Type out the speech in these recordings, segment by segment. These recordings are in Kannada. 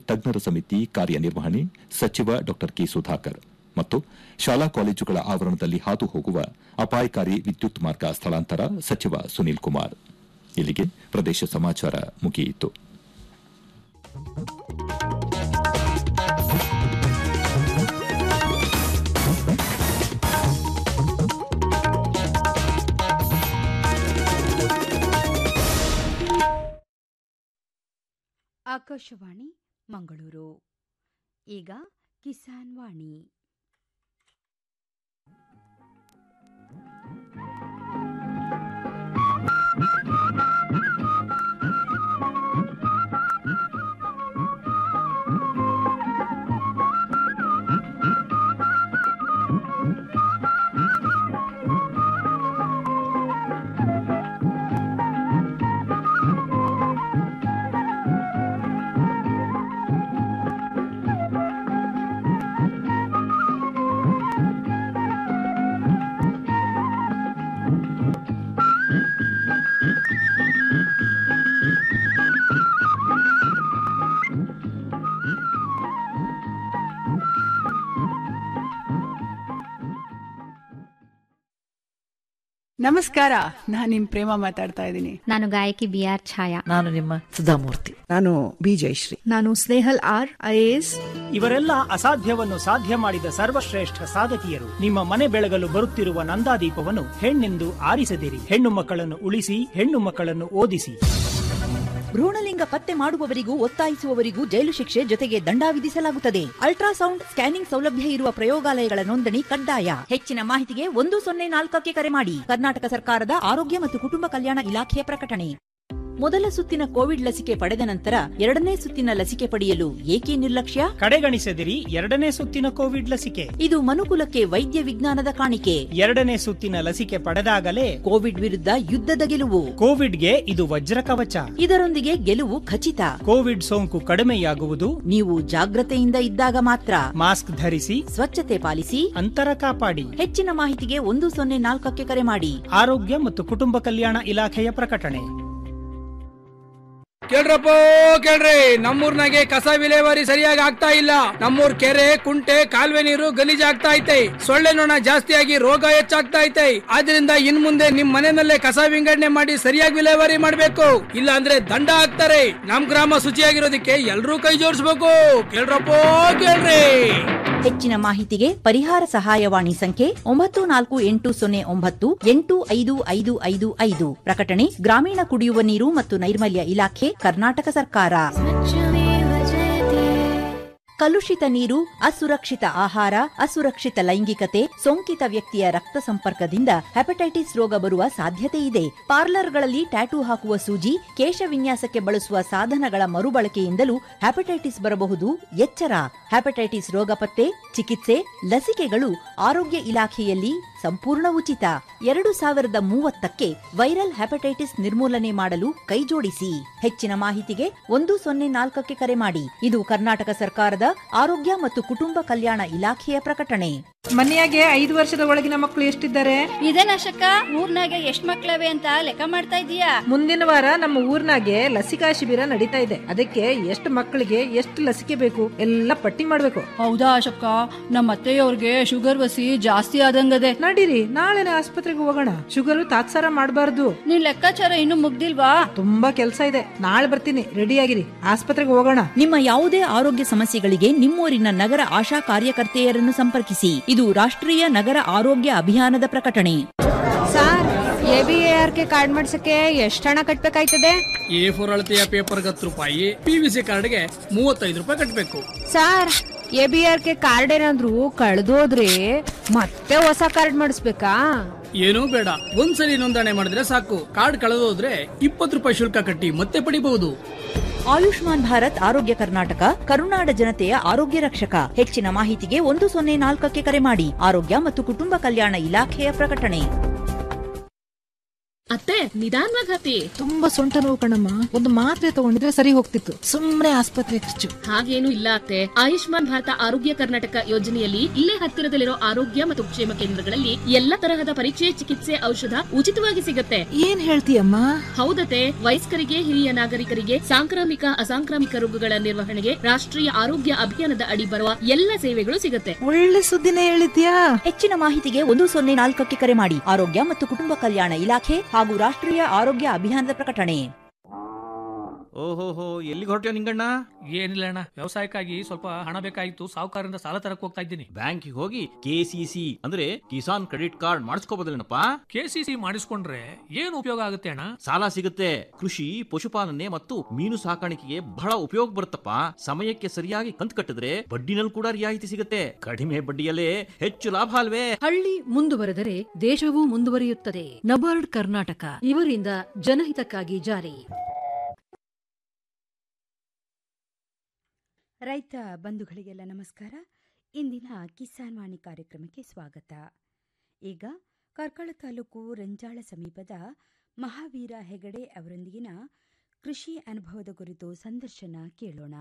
ತಜ್ಞರ ಸಮಿತಿ ಕಾರ್ಯನಿರ್ವಹಣೆ ಸಚಿವ ಡಾ ಕೆ ಸುಧಾಕರ್ ಮತ್ತು ಶಾಲಾ ಕಾಲೇಜುಗಳ ಆವರಣದಲ್ಲಿ ಹಾದು ಹೋಗುವ ಅಪಾಯಕಾರಿ ವಿದ್ಯುತ್ ಮಾರ್ಗ ಸ್ಥಳಾಂತರ ಸಚಿವ ಸುನೀಲ್ ಕುಮಾರ್ ಇಲ್ಲಿಗೆ ಪ್ರದೇಶ ಸಮಾಚಾರ ಮುಗಿಯಿತು ಆಕಾಶವಾಣಿ ಮಂಗಳೂರು ಈಗ ಕಿಸಾನ್ ವಾಣಿ ನಮಸ್ಕಾರ ನಾನು ನಿಮ್ ಪ್ರೇಮ ಮಾತಾಡ್ತಾ ಇದ್ದೀನಿ ನಾನು ಗಾಯಕಿ ಬಿ ಆರ್ ಛಾಯಾ ನಾನು ನಿಮ್ಮ ಸುಧಾಮೂರ್ತಿ ನಾನು ಬಿ ಜಯಶ್ರೀ ನಾನು ಸ್ನೇಹಲ್ ಆರ್ ಐಎಎಸ್ ಇವರೆಲ್ಲ ಅಸಾಧ್ಯವನ್ನು ಸಾಧ್ಯ ಮಾಡಿದ ಸರ್ವಶ್ರೇಷ್ಠ ಸಾಧಕಿಯರು ನಿಮ್ಮ ಮನೆ ಬೆಳಗಲು ಬರುತ್ತಿರುವ ನಂದಾದೀಪವನ್ನು ಹೆಣ್ಣೆಂದು ಆರಿಸದಿರಿ ಹೆಣ್ಣು ಮಕ್ಕಳನ್ನು ಉಳಿಸಿ ಹೆಣ್ಣು ಮಕ್ಕಳನ್ನು ಓದಿಸಿ ಭ್ರೂಣಲಿಂಗ ಪತ್ತೆ ಮಾಡುವವರಿಗೂ ಒತ್ತಾಯಿಸುವವರಿಗೂ ಜೈಲು ಶಿಕ್ಷೆ ಜೊತೆಗೆ ದಂಡ ವಿಧಿಸಲಾಗುತ್ತದೆ ಅಲ್ಟ್ರಾಸೌಂಡ್ ಸ್ಕ್ಯಾನಿಂಗ್ ಸೌಲಭ್ಯ ಇರುವ ಪ್ರಯೋಗಾಲಯಗಳ ನೋಂದಣಿ ಕಡ್ಡಾಯ ಹೆಚ್ಚಿನ ಮಾಹಿತಿಗೆ ಒಂದು ಸೊನ್ನೆ ನಾಲ್ಕಕ್ಕೆ ಕರೆ ಮಾಡಿ ಕರ್ನಾಟಕ ಸರ್ಕಾರದ ಆರೋಗ್ಯ ಮತ್ತು ಕುಟುಂಬ ಕಲ್ಯಾಣ ಇಲಾಖೆಯ ಪ್ರಕಟಣೆ ಮೊದಲ ಸುತ್ತಿನ ಕೋವಿಡ್ ಲಸಿಕೆ ಪಡೆದ ನಂತರ ಎರಡನೇ ಸುತ್ತಿನ ಲಸಿಕೆ ಪಡೆಯಲು ಏಕೆ ನಿರ್ಲಕ್ಷ್ಯ ಕಡೆಗಣಿಸದಿರಿ ಎರಡನೇ ಸುತ್ತಿನ ಕೋವಿಡ್ ಲಸಿಕೆ ಇದು ಮನುಕುಲಕ್ಕೆ ವೈದ್ಯ ವಿಜ್ಞಾನದ ಕಾಣಿಕೆ ಎರಡನೇ ಸುತ್ತಿನ ಲಸಿಕೆ ಪಡೆದಾಗಲೇ ಕೋವಿಡ್ ವಿರುದ್ಧ ಯುದ್ಧದ ಗೆಲುವು ಕೋವಿಡ್ಗೆ ಇದು ವಜ್ರ ಕವಚ ಇದರೊಂದಿಗೆ ಗೆಲುವು ಖಚಿತ ಕೋವಿಡ್ ಸೋಂಕು ಕಡಿಮೆಯಾಗುವುದು ನೀವು ಜಾಗ್ರತೆಯಿಂದ ಇದ್ದಾಗ ಮಾತ್ರ ಮಾಸ್ಕ್ ಧರಿಸಿ ಸ್ವಚ್ಛತೆ ಪಾಲಿಸಿ ಅಂತರ ಕಾಪಾಡಿ ಹೆಚ್ಚಿನ ಮಾಹಿತಿಗೆ ಒಂದು ಸೊನ್ನೆ ನಾಲ್ಕಕ್ಕೆ ಕರೆ ಮಾಡಿ ಆರೋಗ್ಯ ಮತ್ತು ಕುಟುಂಬ ಕಲ್ಯಾಣ ಇಲಾಖೆಯ ಪ್ರಕಟಣೆ ಕೇಳ್ರಪ್ಪ ಕೇಳ್ರಿ ನಮ್ಮೂರ್ನಾಗೆ ಕಸ ವಿಲೇವಾರಿ ಸರಿಯಾಗಿ ಆಗ್ತಾ ಇಲ್ಲ ನಮ್ಮೂರ್ ಕೆರೆ ಕುಂಟೆ ಕಾಲುವೆ ನೀರು ಗಲೀಜ್ ಆಗ್ತಾ ಐತೆ ಸೊಳ್ಳೆ ನೊಣ ಜಾಸ್ತಿಯಾಗಿ ರೋಗ ಹೆಚ್ಚಾಗ್ತಾ ಐತೆ ಆದ್ರಿಂದ ಇನ್ ಮುಂದೆ ನಿಮ್ ಮನೆಯಲ್ಲೇ ಕಸ ವಿಂಗಡಣೆ ಮಾಡಿ ಸರಿಯಾಗಿ ವಿಲೇವಾರಿ ಮಾಡ್ಬೇಕು ಇಲ್ಲ ಅಂದ್ರೆ ದಂಡ ಹಾಕ್ತಾರೆ ನಮ್ ಗ್ರಾಮ ಶುಚಿಯಾಗಿರೋದಕ್ಕೆ ಎಲ್ರೂ ಕೈ ಜೋಡಿಸ್ಬೇಕು ಕೇಳ್ರಪ್ಪ ಕೇಳ್ರಿ ಹೆಚ್ಚಿನ ಮಾಹಿತಿಗೆ ಪರಿಹಾರ ಸಹಾಯವಾಣಿ ಸಂಖ್ಯೆ ಒಂಬತ್ತು ನಾಲ್ಕು ಎಂಟು ಸೊನ್ನೆ ಒಂಬತ್ತು ಎಂಟು ಐದು ಐದು ಐದು ಐದು ಪ್ರಕಟಣೆ ಗ್ರಾಮೀಣ ಕುಡಿಯುವ ನೀರು ಮತ್ತು ನೈರ್ಮಲ್ಯ ಇಲಾಖೆ ಕರ್ನಾಟಕ ಸರ್ಕಾರ ಕಲುಷಿತ ನೀರು ಅಸುರಕ್ಷಿತ ಆಹಾರ ಅಸುರಕ್ಷಿತ ಲೈಂಗಿಕತೆ ಸೋಂಕಿತ ವ್ಯಕ್ತಿಯ ರಕ್ತ ಸಂಪರ್ಕದಿಂದ ಹೆಪಟೈಟಿಸ್ ರೋಗ ಬರುವ ಸಾಧ್ಯತೆ ಇದೆ ಪಾರ್ಲರ್ಗಳಲ್ಲಿ ಟ್ಯಾಟೂ ಹಾಕುವ ಸೂಜಿ ಕೇಶ ವಿನ್ಯಾಸಕ್ಕೆ ಬಳಸುವ ಸಾಧನಗಳ ಮರುಬಳಕೆಯಿಂದಲೂ ಹೆಪಟೈಟಿಸ್ ಬರಬಹುದು ಎಚ್ಚರ ಹೆಪಟೈಟಿಸ್ ರೋಗ ಪತ್ತೆ ಚಿಕಿತ್ಸೆ ಲಸಿಕೆಗಳು ಆರೋಗ್ಯ ಇಲಾಖೆಯಲ್ಲಿ ಸಂಪೂರ್ಣ ಉಚಿತ ಎರಡು ಸಾವಿರದ ಮೂವತ್ತಕ್ಕೆ ವೈರಲ್ ಹೆಪಟೈಟಿಸ್ ನಿರ್ಮೂಲನೆ ಮಾಡಲು ಕೈಜೋಡಿಸಿ ಹೆಚ್ಚಿನ ಮಾಹಿತಿಗೆ ಒಂದು ಸೊನ್ನೆ ನಾಲ್ಕಕ್ಕೆ ಕರೆ ಮಾಡಿ ಇದು ಕರ್ನಾಟಕ ಸರ್ಕಾರದ ಆರೋಗ್ಯ ಮತ್ತು ಕುಟುಂಬ ಕಲ್ಯಾಣ ಇಲಾಖೆಯ ಪ್ರಕಟಣೆ ಮನೆಯಾಗೆ ಐದು ವರ್ಷದ ಒಳಗಿನ ಮಕ್ಕಳು ಎಷ್ಟಿದ್ದಾರೆ ಇದೇನಶಕ ಊರ್ನಾಗೆ ಎಷ್ಟ್ ಮಕ್ಳವೆ ಅಂತ ಲೆಕ್ಕ ಮಾಡ್ತಾ ಇದೀಯಾ ಮುಂದಿನ ವಾರ ನಮ್ಮ ಊರ್ನಾಗೆ ಲಸಿಕಾ ಶಿಬಿರ ನಡೀತಾ ಇದೆ ಅದಕ್ಕೆ ಎಷ್ಟು ಮಕ್ಕಳಿಗೆ ಎಷ್ಟು ಲಸಿಕೆ ಬೇಕು ಎಲ್ಲ ಪಟ್ಟಿ ಮಾಡ್ಬೇಕು ಹೌದಾ ಅಶಕ್ಕ ನಮ್ಮ ಅತ್ತೆಯವ್ರಿಗೆ ಶುಗರ್ ವಸಿ ಜಾಸ್ತಿ ಆದಂಗದೆ ನಡೀರಿ ನಾಳೆನೆ ಆಸ್ಪತ್ರೆಗೆ ಹೋಗೋಣ ಶುಗರ್ ತಾತ್ಸಾರ ಮಾಡಬಾರ್ದು ನಿನ್ ಲೆಕ್ಕಾಚಾರ ಇನ್ನು ಮುಗ್ದಿಲ್ವಾ ತುಂಬಾ ಕೆಲಸ ಇದೆ ನಾಳೆ ಬರ್ತೀನಿ ರೆಡಿ ಆಗಿರಿ ಆಸ್ಪತ್ರೆಗೆ ಹೋಗೋಣ ನಿಮ್ಮ ಯಾವುದೇ ಆರೋಗ್ಯ ಸಮಸ್ಯೆಗಳಿಗೆ ನಿಮ್ಮೂರಿನ ನಗರ ಆಶಾ ಕಾರ್ಯಕರ್ತೆಯರನ್ನು ಸಂಪರ್ಕಿಸಿ ಇದು ರಾಷ್ಟ್ರೀಯ ನಗರ ಆರೋಗ್ಯ ಅಭಿಯಾನದ ಪ್ರಕಟಣೆ sir A B R K card ಮಾಡ್ಸಕ್ಕೆ ಎಷ್ಟು ಹಣ ಕಟ್ಬೇಕಾಯ್ತದೆ ಎ ಫೋರ್ ಅಳತೆಯ ಪೇಪರ್ಗೆ ಹತ್ತು ರೂಪಾಯಿ ಪಿ ವಿ ಸಿ ಕಾರ್ಡ್ಗೆ ಮೂವತ್ತೈದು ರೂಪಾಯಿ ಕಟ್ಟಬೇಕು sir A B R K card ಏನಾದ್ರು ಕಳ್ದೋದ್ರೆ ಮತ್ತೆ ಹೊಸ ಕಾರ್ಡ್ ಮಾಡಿಸ್ಬೇಕಾ ಏನೂ ಬೇಡ ಒಂದ್ಸಲಿ ನೋಂದಣಿ ಮಾಡಿದ್ರೆ ಸಾಕು ಕಾರ್ಡ್ ಕಳೆದೋದ್ರೆ ಇಪ್ಪತ್ತು ರೂಪಾಯಿ ಶುಲ್ಕ ಕಟ್ಟಿ ಮತ್ತೆ ಪಡಿಬಹುದು ಆಯುಷ್ಮಾನ್ ಭಾರತ್ ಆರೋಗ್ಯ ಕರ್ನಾಟಕ ಕರುನಾಡ ಜನತೆಯ ಆರೋಗ್ಯ ರಕ್ಷಕ ಹೆಚ್ಚಿನ ಮಾಹಿತಿಗೆ ಒಂದು ಸೊನ್ನೆ ನಾಲ್ಕಕ್ಕೆ ಕರೆ ಮಾಡಿ ಆರೋಗ್ಯ ಮತ್ತು ಕುಟುಂಬ ಕಲ್ಯಾಣ ಇಲಾಖೆಯ ಪ್ರಕಟಣೆ ಅತ್ತೆ ನಿಧಾನವಾಗಿ ಹತ್ತಿ ತುಂಬಾ ಸೊಂಟ ನೋವು ಕಣಮ್ಮ ಒಂದು ಮಾತ್ರೆ ತಗೊಂಡಿದ್ರೆ ಸರಿ ಹೋಗ್ತಿತ್ತು ಸುಮ್ನೆ ಆಸ್ಪತ್ರೆ ಖರ್ಚು ಹಾಗೇನು ಇಲ್ಲ ಅತ್ತೆ ಆಯುಷ್ಮಾನ್ ಭಾರತ ಆರೋಗ್ಯ ಕರ್ನಾಟಕ ಯೋಜನೆಯಲ್ಲಿ ಇಲ್ಲೇ ಹತ್ತಿರದಲ್ಲಿರೋ ಆರೋಗ್ಯ ಮತ್ತು ಕ್ಷೇಮ ಕೇಂದ್ರಗಳಲ್ಲಿ ಎಲ್ಲ ತರಹದ ಪರೀಕ್ಷೆ ಚಿಕಿತ್ಸೆ ಔಷಧ ಉಚಿತವಾಗಿ ಸಿಗುತ್ತೆ ಏನ್ ಹೇಳ್ತೀಯಮ್ಮ ಹೌದತೆ ವಯಸ್ಕರಿಗೆ ಹಿರಿಯ ನಾಗರಿಕರಿಗೆ ಸಾಂಕ್ರಾಮಿಕ ಅಸಾಂಕ್ರಾಮಿಕ ರೋಗಗಳ ನಿರ್ವಹಣೆಗೆ ರಾಷ್ಟ್ರೀಯ ಆರೋಗ್ಯ ಅಭಿಯಾನದ ಅಡಿ ಬರುವ ಎಲ್ಲ ಸೇವೆಗಳು ಸಿಗುತ್ತೆ ಒಳ್ಳೆ ಸುದ್ದಿನೇ ಹೇಳಿದ್ಯಾ ಹೆಚ್ಚಿನ ಮಾಹಿತಿಗೆ ಒಂದು ಸೊನ್ನೆ ನಾಲ್ಕಕ್ಕೆ ಕರೆ ಮಾಡಿ ಆರೋಗ್ಯ ಮತ್ತು ಕುಟುಂಬ ಕಲ್ಯಾಣ ಇಲಾಖೆ ಹಾಗೂ ರಾಷ್ಟ್ರೀಯ ಆರೋಗ್ಯ ಅಭಿಯಾನದ ಪ್ರಕಟಣೆ ಓಹೋಹೋ ಎಲ್ಲಿಗೆ ಹೊರಟ್ಯೋ ನಿಂಗಣ್ಣ ಏನಿಲ್ಲ ಅಣ್ಣ ವ್ಯವಸಾಯಕ್ಕಾಗಿ ಸ್ವಲ್ಪ ಹಣ ಬೇಕಾಗಿತ್ತು ಸಾಹುಕಾರರಿಂದ ಸಾಲ ತರಕ್ ಹೋಗ್ತಾ ಇದ್ದೀನಿ ಬ್ಯಾಂಕಿಗೆ ಹೋಗಿ ಕೆಸಿಸಿ ಅಂದ್ರೆ ಕಿಸಾನ್ ಕ್ರೆಡಿಟ್ ಕಾರ್ಡ್ ಮಾಡಿಸ್ಕೋಬೋದಲ್ಲೇನಪ್ಪ ಕೆಸಿಸಿ ಮಾಡಿಸ್ಕೊಂಡ್ರೆ ಏನು ಉಪಯೋಗ ಆಗುತ್ತೆ ಅಣ್ಣ ಸಾಲ ಸಿಗುತ್ತೆ ಕೃಷಿ ಪಶುಪಾಲನೆ ಮತ್ತು ಮೀನು ಸಾಕಾಣಿಕೆಗೆ ಬಹಳ ಉಪಯೋಗ ಬರುತ್ತಪ್ಪ ಸಮಯಕ್ಕೆ ಸರಿಯಾಗಿ ಕಂತು ಕಟ್ಟಿದ್ರೆ ಬಡ್ಡಿನಲ್ಲಿ ಕೂಡ ರಿಯಾಯಿತಿ ಸಿಗುತ್ತೆ ಕಡಿಮೆ ಬಡ್ಡಿಯಲ್ಲೇ ಹೆಚ್ಚು ಲಾಭ ಅಲ್ವೇ ಹಳ್ಳಿ ಮುಂದುವರೆದರೆ ದೇಶವೂ ಮುಂದುವರಿಯುತ್ತದೆ ನಬಾರ್ಡ್ ಕರ್ನಾಟಕ ಇವರಿಂದ ಜನಹಿತಕ್ಕಾಗಿ ಜಾರಿ ರೈತ ಬಂಧುಗಳಿಗೆಲ್ಲ ನಮಸ್ಕಾರ ಇಂದಿನ ಕಿಸಾನ್ ವಾಣಿ ಕಾರ್ಯಕ್ರಮಕ್ಕೆ ಸ್ವಾಗತ ಈಗ ಕಾರ್ಕಳ ತಾಲೂಕು ರಂಜಾಳ ಸಮೀಪದ ಮಹಾವೀರ ಹೆಗಡೆ ಅವರೊಂದಿಗಿನ ಕೃಷಿ ಅನುಭವದ ಕುರಿತು ಸಂದರ್ಶನ ಕೇಳೋಣ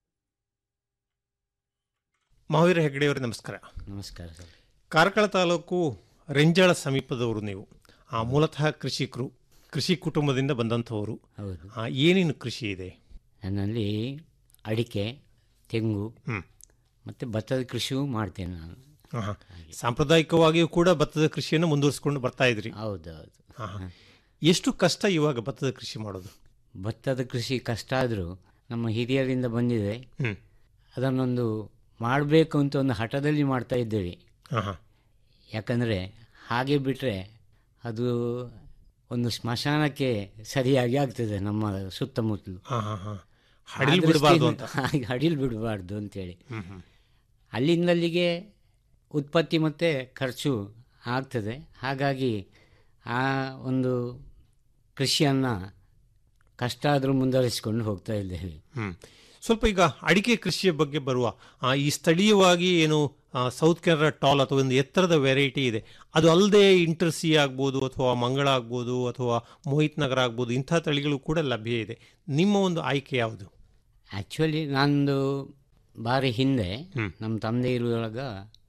ಮಹಾವೀರ ಹೆಗ್ಡೆಯವರೇ ನಮಸ್ಕಾರ ನಮಸ್ಕಾರ ಸರ್ ಕಾರ್ಕಳ ತಾಲೂಕು ರೆಂಜಾಳ ಸಮೀಪದವರು ನೀವು ಆ, ಮೂಲತಃ ಕೃಷಿಕರು ಕೃಷಿ ಕುಟುಂಬದಿಂದ ಬಂದಂಥವರು ಹೌದು ಆ, ಏನೇನು ಕೃಷಿ ಇದೆ ನನ್ನಲ್ಲಿ ಅಡಿಕೆ ತೆಂಗು ಹ್ಮ್. ಮತ್ತು ಭತ್ತದ ಕೃಷಿಯೂ ಮಾಡ್ತೇನೆ ನಾನು ಆಹಾ. ಸಾಂಪ್ರದಾಯಿಕವಾಗಿಯೂ ಕೂಡ ಭತ್ತದ ಕೃಷಿಯನ್ನು ಮುಂದುವರಿಸಿಕೊಂಡು ಬರ್ತಾ ಇದ್ರಿ ಹೌದು ಹೌದು ಆಹಾ. ಎಷ್ಟು ಕಷ್ಟ ಇವಾಗ ಭತ್ತದ ಕೃಷಿ ಮಾಡೋದು ಭತ್ತದ ಕೃಷಿ ಕಷ್ಟ ಆದರೂ ನಮ್ಮ ಹಿರಿಯರಿಂದ ಬಂದಿದೆ ಹ್ಮ್. ಅದನ್ನೊಂದು ಮಾಡಬೇಕು ಅಂತ ಒಂದು ಹಠದಲ್ಲಿ ಮಾಡ್ತಾ ಇದ್ದೇವೆ ಆಹಾ. ಯಾಕಂದರೆ ಹಾಗೆ ಬಿಟ್ಟರೆ ಅದು ಒಂದು ಸ್ಮಶಾನಕ್ಕೆ ಸರಿಯಾಗಿ ಆಗ್ತದೆ ನಮ್ಮ ಸುತ್ತಮುತ್ತಲು ಆಹಾ, ಹಾ. ಹಡಿಲ್ ಬಿಡ್ಬಾರ್ದು ಅಂತ. ಹಾಗೆ ಹಡಿಲ್ ಬಿಡಬಾರ್ದು ಅಂತೇಳಿ ಹ್ಮ್, ಹ್ಮ್. ಅಲ್ಲಿಂದಲ್ಲಿಗೆ ಉತ್ಪತ್ತಿ ಮತ್ತು ಖರ್ಚು ಆಗ್ತದೆ ಹಾಗಾಗಿ ಆ ಒಂದು ಕೃಷಿಯನ್ನು ಕಷ್ಟ ಆದರೂ ಮುಂದುವರಿಸಿಕೊಂಡು ಹೋಗ್ತಾ ಇದ್ದೇವೆ ಹ್ಮ್. ಸ್ವಲ್ಪ ಈಗ ಅಡಿಕೆ ಕೃಷಿಯ ಬಗ್ಗೆ ಬರುವ ಆ, ಈ ಸ್ಥಳೀಯವಾಗಿ ಏನು ಆ, ಸೌತ್ ಕೆನರಾ ಟಾಲ್ ಅಥವಾ ಒಂದು ಎತ್ತರದ ವೆರೈಟಿ ಇದೆ ಅದು ಅಲ್ಲದೆ ಇಂಟರ್ಸಿ ಆಗ್ಬೋದು ಅಥವಾ ಮಂಗಳ ಆಗ್ಬೋದು ಅಥವಾ ಮೋಹಿತ್ ನಗರ ಆಗ್ಬೋದು ಇಂಥ ತಳಿಗಳು ಕೂಡ ಲಭ್ಯ ಇದೆ ನಿಮ್ಮ ಒಂದು ಆಯ್ಕೆ ಯಾವುದು ಆ್ಯಕ್ಚುಲಿ ನಂದು ಬಾರಿ ಹಿಂದೆ ನಮ್ಮ ತಂದೆ ಇರುವಾಗ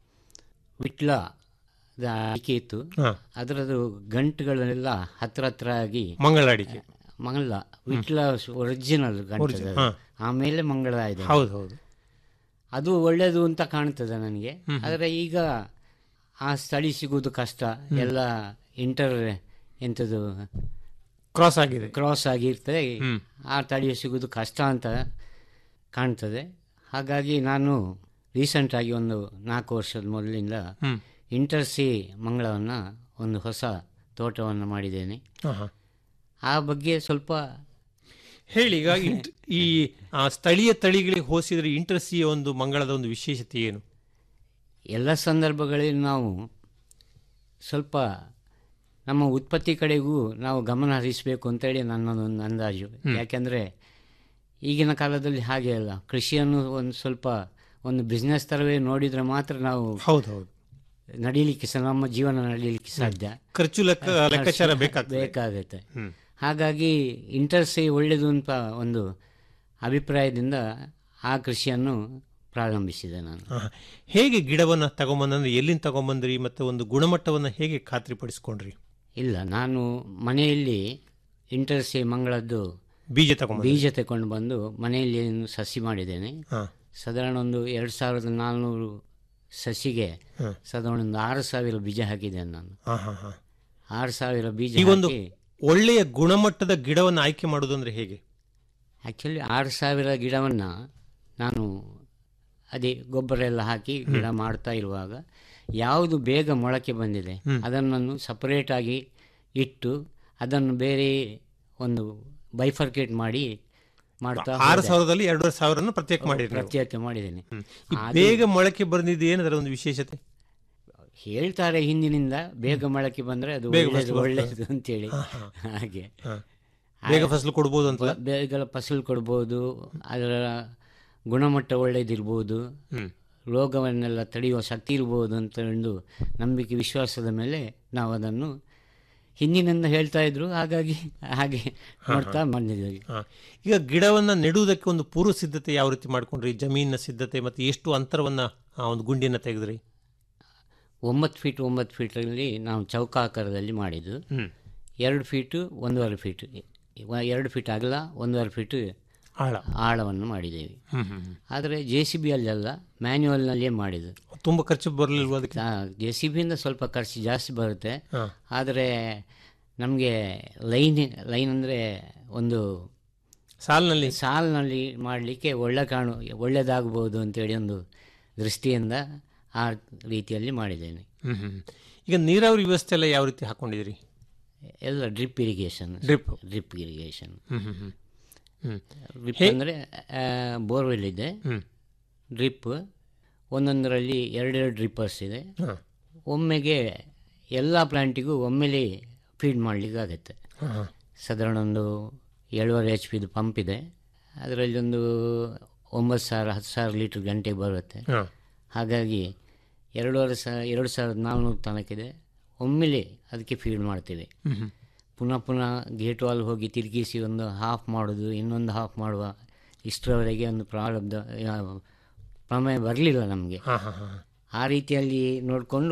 ವಿಟ್ಲ ಅಡಿಕೆ ಇತ್ತು ಹಾ. ಅದರದ್ದು ಗಂಟುಗಳೆಲ್ಲ ಹತ್ರ ಹತ್ರ ಆಗಿ ಮಂಗಳ ಅಡಿಕೆ. ಮಂಗಳ ವಿಟ್ಲ ಒರಿಜಿನಲ್ ಗಂಟು Origi- ಅದು. ಹಾ. ಆಮೇಲೆ ಮಂಗಳ ಇದೆ ಹೌದು, ಹೌದು. ಅದು ಒಳ್ಳೆಯದು ಅಂತ ಕಾಣ್ತದೆ ನನಗೆ ಆದರೆ ಈಗ ಆ ಸ್ಥಳಿ ಸಿಗುವುದು ಕಷ್ಟ ಎಲ್ಲ ಇಂಟರ್ ಎಂಥದ್ದು ಕ್ರಾಸ್ ಆಗಿದೆ ಕ್ರಾಸ್ ಆಗಿರ್ತದೆ ಆ ತಳಿ ಸಿಗುವುದು ಕಷ್ಟ ಅಂತ ಕಾಣ್ತದೆ ಹಾಗಾಗಿ ನಾನು ರೀಸೆಂಟಾಗಿ ಒಂದು ನಾಲ್ಕು ವರ್ಷದ ಮೊದಲಿಂದ ಹ್ಮ್. ಇಂಟರ್ಸಿ ಮಂಗಳವನ್ನು ಒಂದು ಹೊಸ ತೋಟವನ್ನು ಮಾಡಿದ್ದೇನೆ ಆಹಾ. ಆ ಬಗ್ಗೆ ಸ್ವಲ್ಪ ಹೇಳಿ ಈಗ ಇಂಟ್- ಈ ಆ, ಸ್ಥಳೀಯ ತಳಿಗಳಿಗೆ ಹೋಲಿಸಿದ್ರೆ ಇಂಟರ್ಸಿಯ ಒಂದು ಮಂಗಳದ ಒಂದು ವಿಶೇಷತೆ ಏನು ಎಲ್ಲ ಸಂದರ್ಭಗಳಲ್ಲಿ ನಾವು ಸ್ವಲ್ಪ ನಮ್ಮ ಉತ್ಪತ್ತಿ ಕಡೆಗೂ ನಾವು ಗಮನ ಹರಿಸಬೇಕು ಅಂತೇಳಿ ನನ್ನದೊಂದು ಅಂದಾಜು ಹ್ಮ್. ಯಾಕೆಂದರೆ ಈಗಿನ ಕಾಲದಲ್ಲಿ ಹಾಗೆ ಅಲ್ಲ ಕೃಷಿಯನ್ನು ಒಂದು ಸ್ವಲ್ಪ ಒಂದು ಬಿಸ್ನೆಸ್ ಥರವೇ ನೋಡಿದರೆ ಮಾತ್ರ ನಾವು ಹೌದು ಹೌದು ನಡೀಲಿಕ್ಕೆ ಸ ನಮ್ಮ ಜೀವನ ನಡೀಲಿಕ್ಕೆ ಸಾಧ್ಯ ಖರ್ಚು ಲೆಕ್ಕ ಲೆಕ್ಕಾಚಾರ ಬೇಕಾಗ್ತದೆ ಬೇಕಾಗುತ್ತೆ ಹ್ಮ್. ಹಾಗಾಗಿ ಇಂಟರ್ಸಿ ಒಳ್ಳೆಯದು ಅಂತ ಒಂದು ಅಭಿಪ್ರಾಯದಿಂದ ಆ ಕೃಷಿಯನ್ನು ಪ್ರಾರಂಭಿಸಿದೆ ನಾನು ಆಹಾ. ಹೇಗೆ ಗಿಡವನ್ನ ತಗೊಂಬಂದ್ರೆ ಎಲ್ಲಿಂದ ತಗೊಂಬಂದ್ರಿ ಮತ್ತೆ ಒಂದು ಗುಣಮಟ್ಟವನ್ನ ಹೇಗೆ ಖಾತ್ರಿಪಡಿಸ್ಕೊಂಡ್ರಿ ಇಲ್ಲ ನಾನು ಮನೆಯಲ್ಲಿ ಇಂಟರ್ಸಿ ಮಂಗಳದ್ದು ಬೀಜ ತಗೊಂಬಂದ್ರಿ? ಬೀಜ ತಗೊಂಡು ಬಂದು ಮನೆಯಲ್ಲಿ ಏನು ಸಸಿ ಮಾಡಿದ್ದೇನೆ ಹಾ. ಸಾಧಾರಣ ಒಂದು ಎರಡು ಸಾವಿರದ ನಾಲ್ನೂರು ಸಸಿಗೆ ಹಾ. ಸಾಧಾರಣ ಒಂದು ಆರು ಸಾವಿರ ಬೀಜ ಹಾಕಿದ್ದೇನೆ ನಾನು ಹಾ, ಹಾ, ಹಾ. ಆರು ಸಾವಿರ ಬೀಜ ಈ ಒಂದು ಹಾಕಿ ಒಳ್ಳೆಯ ಗುಣಮಟ್ಟದ ಗಿಡವನ್ನು ಆಯ್ಕೆ ಮಾಡೋದು ಅಂದ್ರೆ ಹೇಗೆ ಆ್ಯಕ್ಚುಲಿ ಆರು ಸಾವಿರ ಗಿಡವನ್ನು ನಾನು ಅದೇ ಗೊಬ್ಬರ ಎಲ್ಲ ಹಾಕಿ ಗಿಡ ಮಾಡ್ತಾ ಇರುವಾಗ ಯಾವುದು ಬೇಗ ಮೊಳಕೆ ಬಂದಿದೆ ಹ್ಮ್. ಅದನ್ನು ಸಪರೇಟಾಗಿ ಇಟ್ಟು ಅದನ್ನು ಬೇರೆ ಒಂದು ಬೈಫರ್ಕೇಟ್ ಮಾಡಿ ಮಾಡ್ತಾ ಆರು ಹೋದೆ. ಸಾವಿರದಲ್ಲಿ ಎರಡೂವರೆ ಸಾವಿರನ ಪ್ರತ್ಯೇಕ ಮಾಡಿರಿ ನೀವು. ಪ್ರತ್ಯೇಕ ಮಾಡಿದ್ದೇನೆ ಈ ಅದು- ಬೇಗ ಮೊಳಕೆ ಬಂದಿದ್ದು ಏನದರ ಒಂದು ವಿಶೇಷತೆ ಹೇಳ್ತಾರೆ ಹಿಂದಿನಿಂದ ಬೇಗ ಮೊಳಕೆ ಬಂದರೆ ಅದು ಬೇಗ ಒಳ್ಳೇದು ಫಸಲು ಒಳ್ಳೇದು ಬರ್ತದೆ. ಅಂತೇಳಿ ಹಾ, ಹಾ. ಹಾಗೆ ಹಾ. ಬೇಗ ಫಸಲು ಕೊಡ್ಬೋದು ಅಂತ? ಬ- ಬೇಗ ಫಸಲು ಕೊಡ್ಬೋದು ಅದರ ಗುಣಮಟ್ಟ ಒಳ್ಳೇದಿರ್ಬೋದು ಹ್ಮ್. ರೋಗವನ್ನೆಲ್ಲ ತಡೆಯುವ ಶಕ್ತಿ ಇರ್ಬೋದು ಅಂತ ಒಂದು ನಂಬಿಕೆ ವಿಶ್ವಾಸದ ಮೇಲೆ ನಾವು ಅದನ್ನು ಹಿಂದಿನಿಂದ ಹೇಳ್ತಾ ಇದ್ರು ಹಾಗಾಗಿ ಹಾಗೆ ಮಾಡ್ತಾ ಬಂದಿದ್ದೀವಿ ಹಾ. ಈಗ ಗಿಡವನ್ನ ನೆಡುವುದಕ್ಕೆ ಒಂದು ಪೂರ್ವ ಸಿದ್ಧತೆ ಯಾವ ರೀತಿ ಮಾಡ್ಕೊಂಡ್ರಿ ಜಮೀನಿನ ಸಿದ್ಧತೆ ಮತ್ತೆ ಎಷ್ಟು ಅಂತರವನ್ನ ಆ ಒಂದು ಗುಂಡಿನ ತೆಗೆದ್ರಿ ಒಂಬತ್ತು ಫೀಟ್ ಒಂಬತ್ತು ಫೀಟಲ್ಲಿ ನಾವು ಚೌಕಾಕಾರದಲ್ಲಿ ಮಾಡಿದ್ದು ಹ್ಮ್. ಎರಡು ಫೀಟು ಒಂದೂವರೆ ಫೀಟ್ ಇವ- ಎರಡು ಫೀಟ್ ಅಗಲ ಒಂದೂವರೆ ಫೀಟ್ ಆಳ ಆಳವನ್ನು ಮಾಡಿದ್ದೇವೆ ಹ್ಮ್, ಹ್ಮ್, ಹ್ಮ್. ಆದರೆ ಜೆ ಸಿ ಬಿ ಅಲ್ಲೆಲ್ಲ ಮ್ಯಾನ್ಯುವಲ್ನಲ್ಲಿಯೇ ಮಾಡಿದ್ದು ತುಂಬ ಖರ್ಚು ಬರಲಿಲ್ವ ಅದಕ್ಕೆ ಜೆ ಸಿ ಬಿಯಿಂದ ಸ್ವಲ್ಪ ಖರ್ಚು ಜಾಸ್ತಿ ಬರುತ್ತೆ ಹಾ. ಆದರೆ ನಮಗೆ ಲೈನ್ ಲೈನ್ ಅಂದರೆ ಒಂದು ಸಾಲಿನಲ್ಲಿ ಸಾಲಿನಲ್ಲಿ ಮಾಡಲಿಕ್ಕೆ ಒಳ್ಳೆ ಕಾಣು ಒಳ್ಳೆಯದಾಗಬಹುದು ಅಂತೇಳಿ ಒಂದು ದೃಷ್ಟಿಯಿಂದ ಆ ರೀತಿಯಲ್ಲಿ ಮಾಡಿದ್ದೇನೆ ಹ್ಮ್, ಹ್ಮ್. ಈಗ ನೀರಾವರಿ ವ್ಯವಸ್ಥೆ ಎಲ್ಲ ಯಾವ ರೀತಿ ಹಾಕೊಂಡಿದ್ದೀರಿ ಎಲ್ಲ drip irrigation Drip. Drip irrigation ಹ್ಮ್, ಹ್ಮ್, ಹ್ಮ್. ಹ್ಮ್. ಡ್ರಿಪ್ ಹೇ- ಅಂದರೆ ಬೋರ್ವೆಲ್ ಇದೆ ಹ್ಮ್. ಡ್ರಿಪ್ ಒಂದೊಂದರಲ್ಲಿ ಎರಡೆರಡು ಡ್ರಿಪ್ಪರ್ಸ್ ಇದೆ ಹಾ. ಒಮ್ಮೆಗೆ ಎಲ್ಲ ಪ್ಲಾಂಟಿಗೂ ಒಮ್ಮೆಲೆ ಫೀಡ್ ಮಾಡಲಿಕ್ಕೆ ಆಗುತ್ತೆ ಹಾ, ಹಾ. ಸಾಧಾರಣ ಒಂದು ಏಳುವರೆ ಎಚ್ ಪಿದು ಪಂಪ್ ಇದೆ ಅದರಲ್ಲಿ ಒಂದು ಒಂಬತ್ತು ಸಾವಿರ ಹತ್ತು ಸಾವಿರ ಲೀಟ್ರ್ ಗಂಟೆಗೆ ಬರುತ್ತೆ ಹಾ. ಹಾಗಾಗಿ ಎರಡೂವರೆ ಸಾವಿರ ಎರಡು ಸಾವಿರದ ನಾಲ್ನೂರು ತನಕಿದೆ ಒಮ್ಮೆಲೆ ಅದಕ್ಕೆ ಫೀಡ್ ಮಾಡ್ತೀವಿ ಹ್ಮ್, ಹ್ಮ್. ಪುನಃ ಪುನಃ ಗೇಟ್ ವಾಲ್ ಹೋಗಿ ತಿರುಗಿಸಿ ಒಂದು ಹಾಫ್ ಮಾಡೋದು ಇನ್ನೊಂದು ಹಾಫ್ ಮಾಡುವ ಇಷ್ಟರವರೆಗೆ ಒಂದು ಪ್ರಾರಬ್ಧ ಆ, ಪ್ರಮೇಯ ಬರಲಿಲ್ಲ ನಮಗೆ ಹಾ, ಹಾ, ಹಾ. ಆ ರೀತಿಯಲ್ಲಿ ನೋಡಿಕೊಂಡು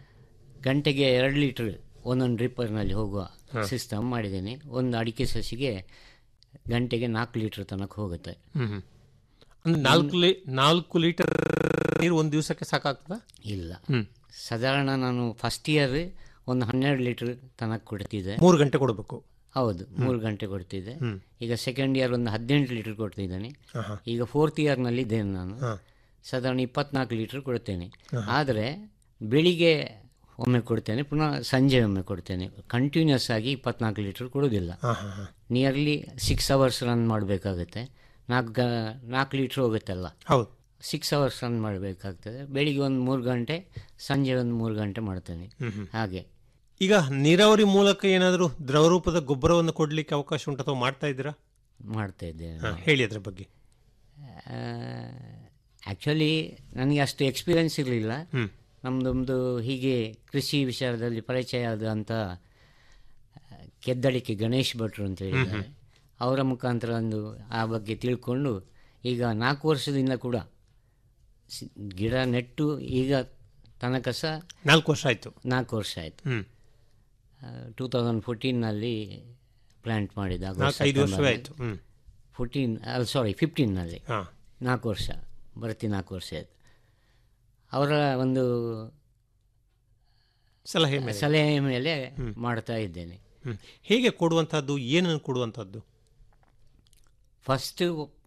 ಗಂಟೆಗೆ ಎರಡು ಲೀಟ್ರ್ ಒಂದೊಂದು ಡ್ರಿಪ್ಪರ್ನಲ್ಲಿ ಹೋಗುವ ಹಾ. ಸಿಸ್ಟಮ್ ಮಾಡಿದ್ದೀನಿ ಒಂದು ಅಡಿಕೆ ಸಸಿಗೆ ಗಂಟೆಗೆ ನಾಲ್ಕು ಲೀಟ್ರ್ ತನಕ ಹೋಗುತ್ತೆ ಹ್ಮ್, ಹ್ಮ್. ಅಂದ್ರೆ ನಾಲ್ಕು ಲೀ ನಾಲ್ಕು ಲೀಟರ್ ನೀರು ಒಂದು ದಿವಸಕ್ಕೆ ಸಾಕಾಗ್ತದಾ ಇಲ್ಲ ಹ್ಮ್. ಸಾಧಾರಣ ನಾನು ಫಸ್ಟ್ ಇಯರ್ ಒಂದು ಹನ್ನೆರಡು ಲೀಟ್ರ್ ತನಕ ಕೊಡ್ತಿದ್ದೆ ಮೂರು ಗಂಟೆ ಕೊಡಬೇಕು ಹೌದು ಮೂರು ಗಂಟೆ ಕೊಡ್ತಿದ್ದೆ ಹ್ಮ್. ಈಗ ಸೆಕೆಂಡ್ ಇಯರ್ ಒಂದು ಹದಿನೆಂಟು ಲೀಟ್ರ್ ಕೊಡ್ತಿದ್ದೇನೆ ಆಹಾ. ಈಗ ಫೋರ್ತ್ ಇಯರ್ನಲ್ಲಿ ಇದ್ದೇನೆ ನಾನು ಹಾ. ಸಾಧಾರಣ ಇಪ್ಪತ್ನಾಲ್ಕು ಲೀಟ್ರ್ ಕೊಡ್ತೇನೆ ಆಹಾ. ಆದರೆ ಬೆಳಿಗ್ಗೆ ಒಮ್ಮೆ ಕೊಡ್ತೇನೆ ಪುನಃ ಸಂಜೆ ಒಮ್ಮೆ ಕೊಡ್ತೇನೆ ಕಂಟಿನ್ಯೂಸ್ ಆಗಿ ಇಪ್ಪತ್ನಾಲ್ಕು ಲೀಟ್ರ್ ಕೊಡೋದಿಲ್ಲ ಆಹಾ, ಹಾ. ನಿಯರ್ಲಿ ಸಿಕ್ಸ್ ಅವರ್ಸ್ ರನ್ ಮಾಡಬೇಕಾಗುತ್ತೆ ನಾಲ್ಕು ಗ ನಾಲ್ಕು ಲೀಟ್ರ್ ಹೋಗುತ್ತಲ್ಲ ಹೌದು ಸಿಕ್ಸ್ ಅವರ್ಸ್ ರನ್ ಮಾಡಬೇಕಾಗ್ತದೆ ಬೆಳಿಗ್ಗೆ ಒಂದು ಮೂರು ಗಂಟೆ ಸಂಜೆ ಒಂದು ಮೂರು ಗಂಟೆ ಮಾಡ್ತೇನೆ ಹ್ಮ್, ಹ್ಮ್. ಹಾಗೆ ಈಗ ನೀರಾವರಿ ಮೂಲಕ ಏನಾದರೂ ದ್ರವರೂಪದ ಗೊಬ್ಬರವನ್ನು ಕೊಡ್ಲಿಕ್ಕೆ ಅವಕಾಶ ಉಂಟು ಅಥವಾ ಮಾಡ್ತಾ ಇದ್ದೀರಾ ಮಾಡ್ತಾ ಇದ್ದೇನೆ ಹಾ, ಹೇಳಿ ಅದ್ರ ಬಗ್ಗೆ ಆ್ಯಕ್ಚುಲಿ ನನಗೆ ಅಷ್ಟು ಎಕ್ಸ್ಪೀರಿಯನ್ಸ್ ಇರಲಿಲ್ಲ ಹ್ಮ್. ನಮ್ಮದೊಂದು ಹೀಗೆ ಕೃಷಿ ವಿಚಾರದಲ್ಲಿ ಪರಿಚಯ ಆದಂಥ ಕೆದ್ದಳಿಕೆ ಗಣೇಶ್ ಭಟ್ರು ಅಂತ ಹೇಳಿದ್ದಾರೆ ಅವರ ಮುಖಾಂತರ ಒಂದು ಆ ಬಗ್ಗೆ ತಿಳ್ಕೊಂಡು ಈಗ ನಾಲ್ಕು ವರ್ಷದಿಂದ ಕೂಡ ಸಿ- ಗಿಡ ನೆಟ್ಟು ಈಗ ತನಕ ಸಹ ನಾಲ್ಕು ವರ್ಷ ಆಯ್ತು ನಾಲ್ಕು ವರ್ಷ ಆಯಿತು ಹ್ಮ್. ಟೂ ತೌಸಂಡ್ ಫೋರ್ಟೀನ್ನಲ್ಲಿ ಪ್ಲ್ಯಾಂಟ್ ಮಾಡಿದಾಗ ನಾಲ್ಕು ಐದು ವರ್ಷವೇ ಆಯ್ತು ಹ್ಮ್. ಫೋರ್ಟೀನ್ ಸಾರಿ ಫಿಫ್ಟೀನ್ನಲ್ಲಿ ಹಾ. ನಾಲ್ಕು ವರ್ಷ ಬರ್ತಿ ನಾಲ್ಕು ವರ್ಷ ಆಯಿತು ಅವರ ಒಂದು ಸಲಹೆ ಮೇಲೆ. ಸಲಹೆ ಮೇಲೆ ಹ್ಮ್. ಮಾಡ್ತಾ ಇದ್ದೇನೆ ಹ್ಮ್. ಹೇಗೆ ಕೊಡುವಂತಹದ್ದು ಏನನ್ನು ಕೊಡುವಂತಹದ್ದು ಫಸ್ಟು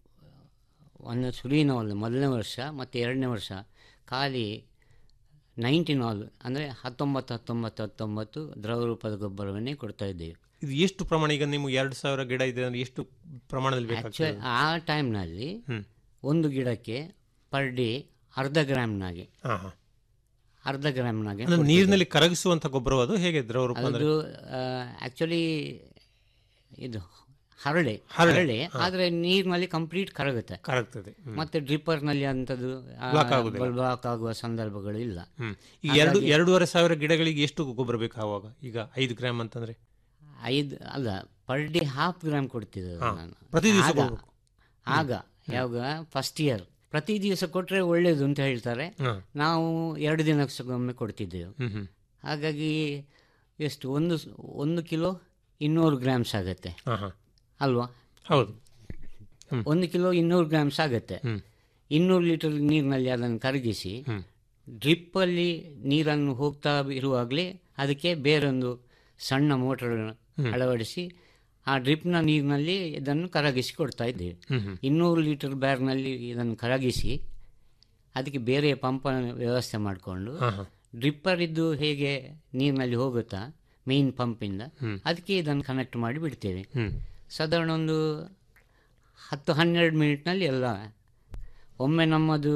ಒಂದು ಸುಳಿನ ಒಂದು ಮೊದಲನೇ ವರ್ಷ ಮತ್ತು ಎರಡನೇ ವರ್ಷ ಖಾಲಿ ನೈನ್ಟೀನ್ ಆಲ್ ಅಂದರೆ ಹತ್ತೊಂಬತ್ತು ಹತ್ತೊಂಬತ್ತು ಹತ್ತೊಂಬತ್ತು ದ್ರವ ರೂಪದ ಗೊಬ್ಬರವನ್ನೇ ಕೊಡ್ತಾ ಇದ್ದೇವೆ ಇದು ಎಷ್ಟು ಪ್ರಮಾಣ ಈಗ ನಿಮ್ಗೆ ಎರಡು ಸಾವಿರ ಗಿಡ ಇದೆ ಅಂದ್ರೆ ಎಷ್ಟು ಪ್ರಮಾಣದಲ್ಲಿ ಬೇಕಾಗ್ತದೆ ಆ್ಯಕ್ಚುಲಿ ಆ ಟೈಮ್ನಲ್ಲಿ ಹ್ಮ್. ಒಂದು ಗಿಡಕ್ಕೆ ಪರ್ ಡೇ ಅರ್ಧ ಗ್ರಾಮ್ನಾಗೆ ಹಾ, ಹಾ. ಅರ್ಧ ಗ್ರಾಮ್ನಾಗೆ ಅಂದ್ರೆ ನೀರಿನಲ್ಲಿ ಕರಗಿಸುವಂತ ಗೊಬ್ಬರ ಅದು ಹೇಗೆ ದ್ರವ ರೂಪ ಅಂದ್ರೆ ಅದು ಆ್ಯಕ್ಚುಲಿ ಇದು ಹರಳೆ ಹರಳೆ, ಹರಳೆ ಹಾ. ಆದರೆ ನೀರಿನಲ್ಲಿ ಕಂಪ್ಲೀಟ್ ಕರಗುತ್ತೆ ಕರಗ್ತದೆ ಹ್ಮ್. ಮತ್ತೆ ಡ್ರಿಪ್ಪರ್ನಲ್ಲಿ ಅಂಥದ್ದು Block ಆಗುದಿಲ್ಲ. ಬ್ಲಾಕ್ ಆಗುವ ಸಂದರ್ಭಗಳು ಇಲ್ಲ ಹ್ಮ್. ಈಗ ಎರಡು ಹಾಗಾಗಿ ಎರಡೂವರೆ ಸಾವಿರ ಗಿಡಗಳಿಗೆ ಎಷ್ಟು ಗೊಬ್ಬರ ಬೇಕು ಆವಾಗ ಈಗ ಐದು ಗ್ರಾಮ್ ಅಂತಂದ್ರೆ ಐದು ಅಲ್ಲ ಪರ್ ಡೇ ಹಾಫ್ ಗ್ರಾಮ್ ಕೊಡ್ತಿದ್ದೆ ಹಾ. ನಾನು ಪ್ರತಿ ದಿವಸ ಆಗ- ಕೊಡ್ಬೇಕು. ಆಗ ಯಾವಾಗ ಫಸ್ಟ್ ಇಯರ್ ಪ್ರತಿ ದಿವಸ ಕೊಟ್ಟರೆ ಒಳ್ಳೇದು ಅಂತ ಹೇಳ್ತಾರೆ ಹಾ. ನಾವು ಎರಡು ದಿನಕ್ಕೊಮ್ಮೆ ಕೊಡ್ತಿದ್ದೆವು ಹ್ಮ್, ಹ್ಮ್. ಹಾಗಾಗಿ ಎಷ್ಟು ಒಂದು ಸ್- ಒಂದು ಕಿಲೋ ಇನ್ನೂರು ಗ್ರಾಮ್ಸ್ ಆಗುತ್ತೆ ಹಾ, ಹಾ. ಅಲ್ವಾ ಹೌದು ಒಂದು ಕಿಲೋ ಇನ್ನೂರು ಗ್ರಾಮ್ಸ್ ಆಗುತ್ತೆ ಹ್ಮ್. ಇನ್ನೂರು ಲೀಟರ್ ನೀರಿನಲ್ಲಿ ಅದನ್ನು ಕರಗಿಸಿ ಹ್ಮ್. ಡ್ರಿಪ್ಪಲ್ಲಿ ನೀರನ್ನು ಹೋಗ್ತಾ ಇರುವಾಗಲೇ ಅದಕ್ಕೆ ಬೇರೊಂದು ಸಣ್ಣ ಮೋಟರ್ ಹ್ಮ್. ಅಳವಡಿಸಿ ಆ ಡ್ರಿಪ್ನ ನೀರಿನಲ್ಲಿ ಇದನ್ನು ಕರಗಿಸಿ ಕೊಡ್ತಾ ಇದ್ದೇವೆ ಹ್ಮ್, ಹ್ಮ್. ಇನ್ನೂರು ಲೀಟರ್ ಬ್ಯಾರ್ನಲ್ಲಿ ಇದನ್ನು ಕರಗಿಸಿ ಅದಕ್ಕೆ ಬೇರೆ ಪಂಪ್ ವ್ಯವಸ್ಥೆ ಮಾಡಿಕೊಂಡು ಹಾ, ಹಾ. ಡ್ರಿಪ್ಪರ್ ಇದ್ದು ಹೇಗೆ ನೀರಿನಲ್ಲಿ ಹೋಗುತ್ತಾ ಮೇನ್ ಪಂಪಿಂದ ಹ್ಮ್. ಅದಕ್ಕೆ ಇದನ್ನು ಕನೆಕ್ಟ್ ಮಾಡಿ ಬಿಡ್ತೇವೆ ಹ್ಮ್. ಸಾಧಾರಣ ಒಂದು ಹತ್ತು ಹನ್ನೆರಡು ಮಿನಿಟ್ನಲ್ಲಿ ಎಲ್ಲ ಒಮ್ಮೆ ನಮ್ಮದು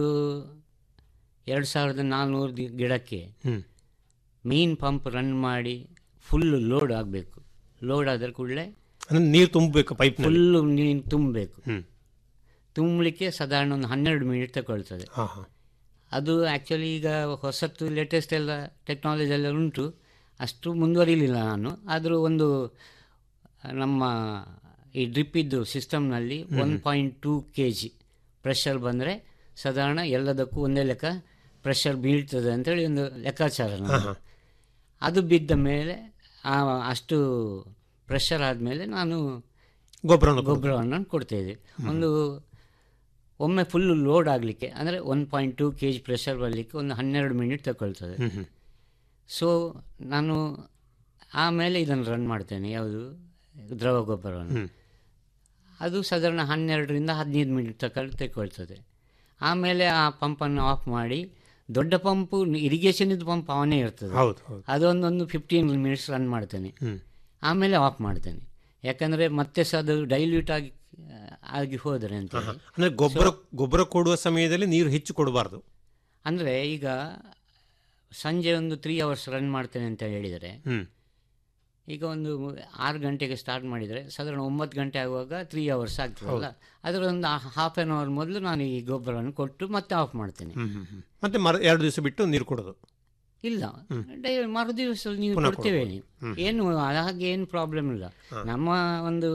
ಎರಡು ಸಾವಿರದ ನಾಲ್ನೂರು ದಿ- ಗಿಡಕ್ಕೆ ಹ್ಮ್. ಮೇನ್ ಪಂಪ್ ರನ್ ಮಾಡಿ ಫುಲ್ ಲೋಡ್ ಆಗಬೇಕು ಲೋಡ್ ಆದ ಕೂಡಲೇ ಅಂದ್ರೆ ನೀರು ತುಂಬಬೇಕು ಪೈಪ್ ಫುಲ್ಲು ನೀರು ತುಂಬಬೇಕು ಹ್ಮ್. ತುಂಬಲಿಕ್ಕೆ ಸಾಧಾರಣ ಒಂದು ಹನ್ನೆರಡು ಮಿನಿಟ್ ತಗೊಳ್ತದೆ ಹಾ, ಹಾ. ಅದು ಆ್ಯಕ್ಚುಲಿ ಈಗ ಹೊಸತ್ತು ಲೇಟೆಸ್ಟ್ ಎಲ್ಲ ಟೆಕ್ನಾಲಜಿ ಎಲ್ಲ ಉಂಟು ಅಷ್ಟು ಮುಂದುವರಿಲಿಲ್ಲ ನಾನು ಆದರೂ ಒಂದು ನಮ್ಮ ಈ ಡ್ರಿಪ್ಪಿದ್ದು ಸಿಸ್ಟಮ್ನಲ್ಲಿ ಹ್ಮ್. One point two K G pressure ಬಂದರೆ ಸಾಧಾರಣ ಎಲ್ಲದಕ್ಕೂ ಒಂದೇ ಲೆಕ್ಕ ಪ್ರೆಷರ್ ಬೀಳ್ತದೆ ಅಂತೇಳಿ ಒಂದು ಲೆಕ್ಕಾಚಾರ ನನ್ನದು. ಹಾ, ಹಾ. ಅದು ಬಿದ್ದ ಮೇಲೆ ಆ ಅಷ್ಟು ಪ್ರೆಷರ್ ಆದಮೇಲೆ ನಾನು ಗೊಬ್ಬರವನ್ನು ಕೊಡು- ಗೊಬ್ಬರವನ್ನು ಕೊಡ್ತಾಯಿದ್ದೆ ಒಂದು ಒಮ್ಮೆ ಫುಲ್ ಲೋಡ್ ಆಗಲಿಕ್ಕೆ ಅಂದರೆ one point two K G pressure ಬರಲಿಕ್ಕೆ ಒಂದು ಹನ್ನೆರಡು ಮಿನಿಟ್ ತಗೊಳ್ತದೆ ಹ್ಮ್, ಹ್ಮ್. ಸೊ ನಾನು ಆಮೇಲೆ ಇದನ್ನು ರನ್ ಮಾಡ್ತೇನೆ ಯಾವುದು ದ್ರವ ಗೊಬ್ಬರವನ್ನು ಹ್ಮ್. ಅದು ಸಾಧಾರಣ ಹನ್ನೆರಡರಿಂದ ಹದಿನೈದು ಮಿನಿಟ್ ತಗೊಳ್ ತೆಗೊಳ್ತದೆ ಆಮೇಲೆ ಆ ಪಂಪನ್ನು ಆಫ್ ಮಾಡಿ ದೊಡ್ಡ ಪಂಪು ಇರಿಗೇಷನ್ ಇದ್ದು ಪಂಪ್ ಅವನೇ ಇರ್ತದೆ ಹೌದು, ಹೌದು. ಅದೊಂದೊಂದು ಫಿಫ್ಟೀನ್ ಮಿನಿಟ್ಸ್ ರನ್ ಮಾಡ್ತೇನೆ ಹ್ಮ್. ಆಮೇಲೆ ಆಫ್ ಮಾಡ್ತೇನೆ ಯಾಕಂದರೆ ಮತ್ತೆ ಸಹ ಅದು ಡೈಲ್ಯೂಟ್ ಆಗಿ ಆಗಿ ಹೋದರೆ ಅಂತ ಹಾ, ಹಾ. ಅಂದ್ರೆ ಗೊಬ್ಬರ ಗೊಬ್ಬರ ಕೊಡುವ ಸಮಯದಲ್ಲಿ ನೀರು ಹೆಚ್ಚು ಕೊಡಬಾರ್ದು ಅಂದರೆ ಈಗ ಸಂಜೆ ಒಂದು ತ್ರೀ ಅವರ್ಸ್ ರನ್ ಮಾಡ್ತೇನೆ ಅಂತ ಹೇಳಿದರೆ ಹ್ಮ್. ಈಗ ಒಂದು ಆರು ಗಂಟೆಗೆ ಸ್ಟಾರ್ಟ್ ಮಾಡಿದರೆ ಸಾಧಾರಣ ಒಂಬತ್ತು ಗಂಟೆ ಆಗುವಾಗ ತ್ರೀ ಅವರ್ಸ್ ಆಗ್ತದಲ್ಲ ಅದರ ಒಂದು ಹಾಫ್ ಆನ್ ಅವರ್ ಮೊದಲು ನಾನು ಈ ಗೊಬ್ಬರವನ್ನು ಕೊಟ್ಟು ಮತ್ತೆ ಆಫ್ ಮಾಡ್ತೇನೆ ಹ್ಮ್, ಹ್ಮ್, ಹ್ಮ್. ಮತ್ತೆ ಮರ ಎರಡು ದಿವಸ ಬಿಟ್ಟು ನೀರು ಕೊಡೋದು ಇಲ್ಲ ಹ್ಮ್. ಡೈ ಮರು ದಿವಸ ನೀವು ಪುನಃ ಕೊಡ್ತೇವೆ ಕೊಡ್ಬೋದು. ನೀವು ಹ್ಮ್. ಏನು ಹಾಗೆ ಏನು ಪ್ರಾಬ್ಲಮ್ ಇಲ್ಲ ಹಾ. ನಮ್ಮ ಒಂದು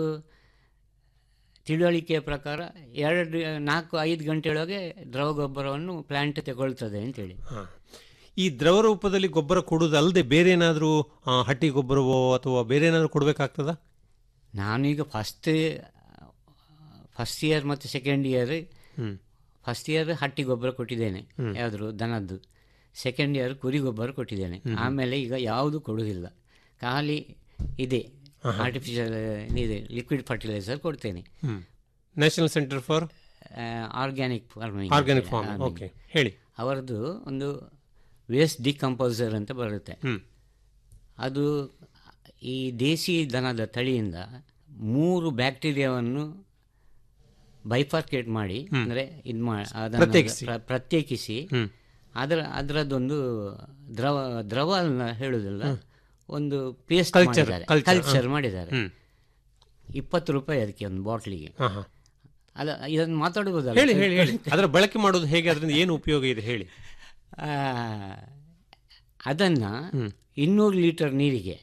ತಿಳುವಳಿಕೆಯ ಪ್ರಕಾರ ಎರಡು ನಾಲ್ಕು ಐದು ಗಂಟೆಯೊಳಗೆ ದ್ರವ ಗೊಬ್ಬರವನ್ನು ಪ್ಲಾಂಟ್ ತಗೊಳ್ತದೆ ಅಂತೇಳಿ ಹಾ. ಈ ದ್ರವ ರೂಪದಲ್ಲಿ ಗೊಬ್ಬರ ಕೊಡುವುದಲ್ಲದೆ ಬೇರೆ ಏನಾದರೂ ಹಟ್ಟಿ ಗೊಬ್ಬರವೋ ಅಥವಾ ಬೇರೆ ಏನಾದರೂ ಕೊಡಬೇಕಾಗ್ತದಾ ನಾನೀಗ ಫಸ್ಟ್ ಫಸ್ಟ್ ಇಯರ್ ಮತ್ತು ಸೆಕೆಂಡ್ ಇಯರ್ ಹ್ಮ್. ಫಸ್ಟ್ ಇಯರ್ ಹಟ್ಟಿ ಗೊಬ್ಬರ ಕೊಟ್ಟಿದ್ದೇನೆ ಹ್ಮ್. ಯಾವ್ದು ದನದ್ದು ಸೆಕೆಂಡ್ ಇಯರ್ ಕುರಿ ಗೊಬ್ಬರ ಕೊಟ್ಟಿದ್ದೇನೆ ಹ್ಮ್. ಆಮೇಲೆ ಈಗ ಯಾವುದು ಕೊಡುವುದಿಲ್ಲ ಖಾಲಿ ಇದೆ ಆರ್ಟಿಫಿಷಿಯಲ್ ಇದೆ ಲಿಕ್ವಿಡ್ ಫರ್ಟಿಲೈಸರ್ ಕೊಡ್ತೇನೆ national centre for organic farming Organic farming, okay. ಹೇಳಿ. ಅವರದ್ದು ಒಂದು ವೇಸ್ಟ್ ಡಿಕಂಪೋಸರ್ ಅಂತ ಬರುತ್ತೆ ಹ್ಮ್. ಅದು ಈ ದೇಸಿ ದನದ ತಳಿಯಿಂದ ಮೂರು ಬ್ಯಾಕ್ಟೀರಿಯಾವನ್ನು ಬೈಫಾರ್ಕೇಟ್ ಮಾಡಿ ಹ್ಮ್. ಅಂದರೆ ಇದು ಮಾ ಅದನ್ನು ಪ್ರತ್ಯೇಕಿಸಿ. ಪ್ರ- ಪ್ರತ್ಯೇಕಿಸಿ ಹ್ಮ್. ಅದರ ಅದರದ್ದೊಂದು ದ್ರವ ದ್ರವ ಅಲ್ಲ ಹೇಳುವುದಿಲ್ಲ ಹ್ಮ್. ಒಂದು ಪೇಸ್ಟ್ Culture, ಮಾಡಿದ್ದಾರೆ culture, ಕಲ್ಚರ್ ಹ್ಮ್. ಮಾಡಿದ್ದಾರೆ ಹ್ಮ್. ಇಪ್ಪತ್ತು ರೂಪಾಯಿ ಅದಕ್ಕೆ ಒಂದು ಬಾಟ್ಲಿಗೆ ಹಾ, ಹಾ. ಅಲ್ಲ ಇದನ್ನು ಮಾತಾಡ್ಬೋದಲ್ಲ ಹೇಳಿ ಹೇಳಿ ಹೇಳಿ ಅದರ ಬಳಕೆ ಮಾಡೋದು ಹೇಗೆ ಅದರಿಂದ ಏನು ಉಪಯೋಗ ಇದೆ ಹೇಳಿ ಆ, ಅದನ್ನು ಇನ್ನೂರು ಲೀಟರ್ ನೀರಿಗೆ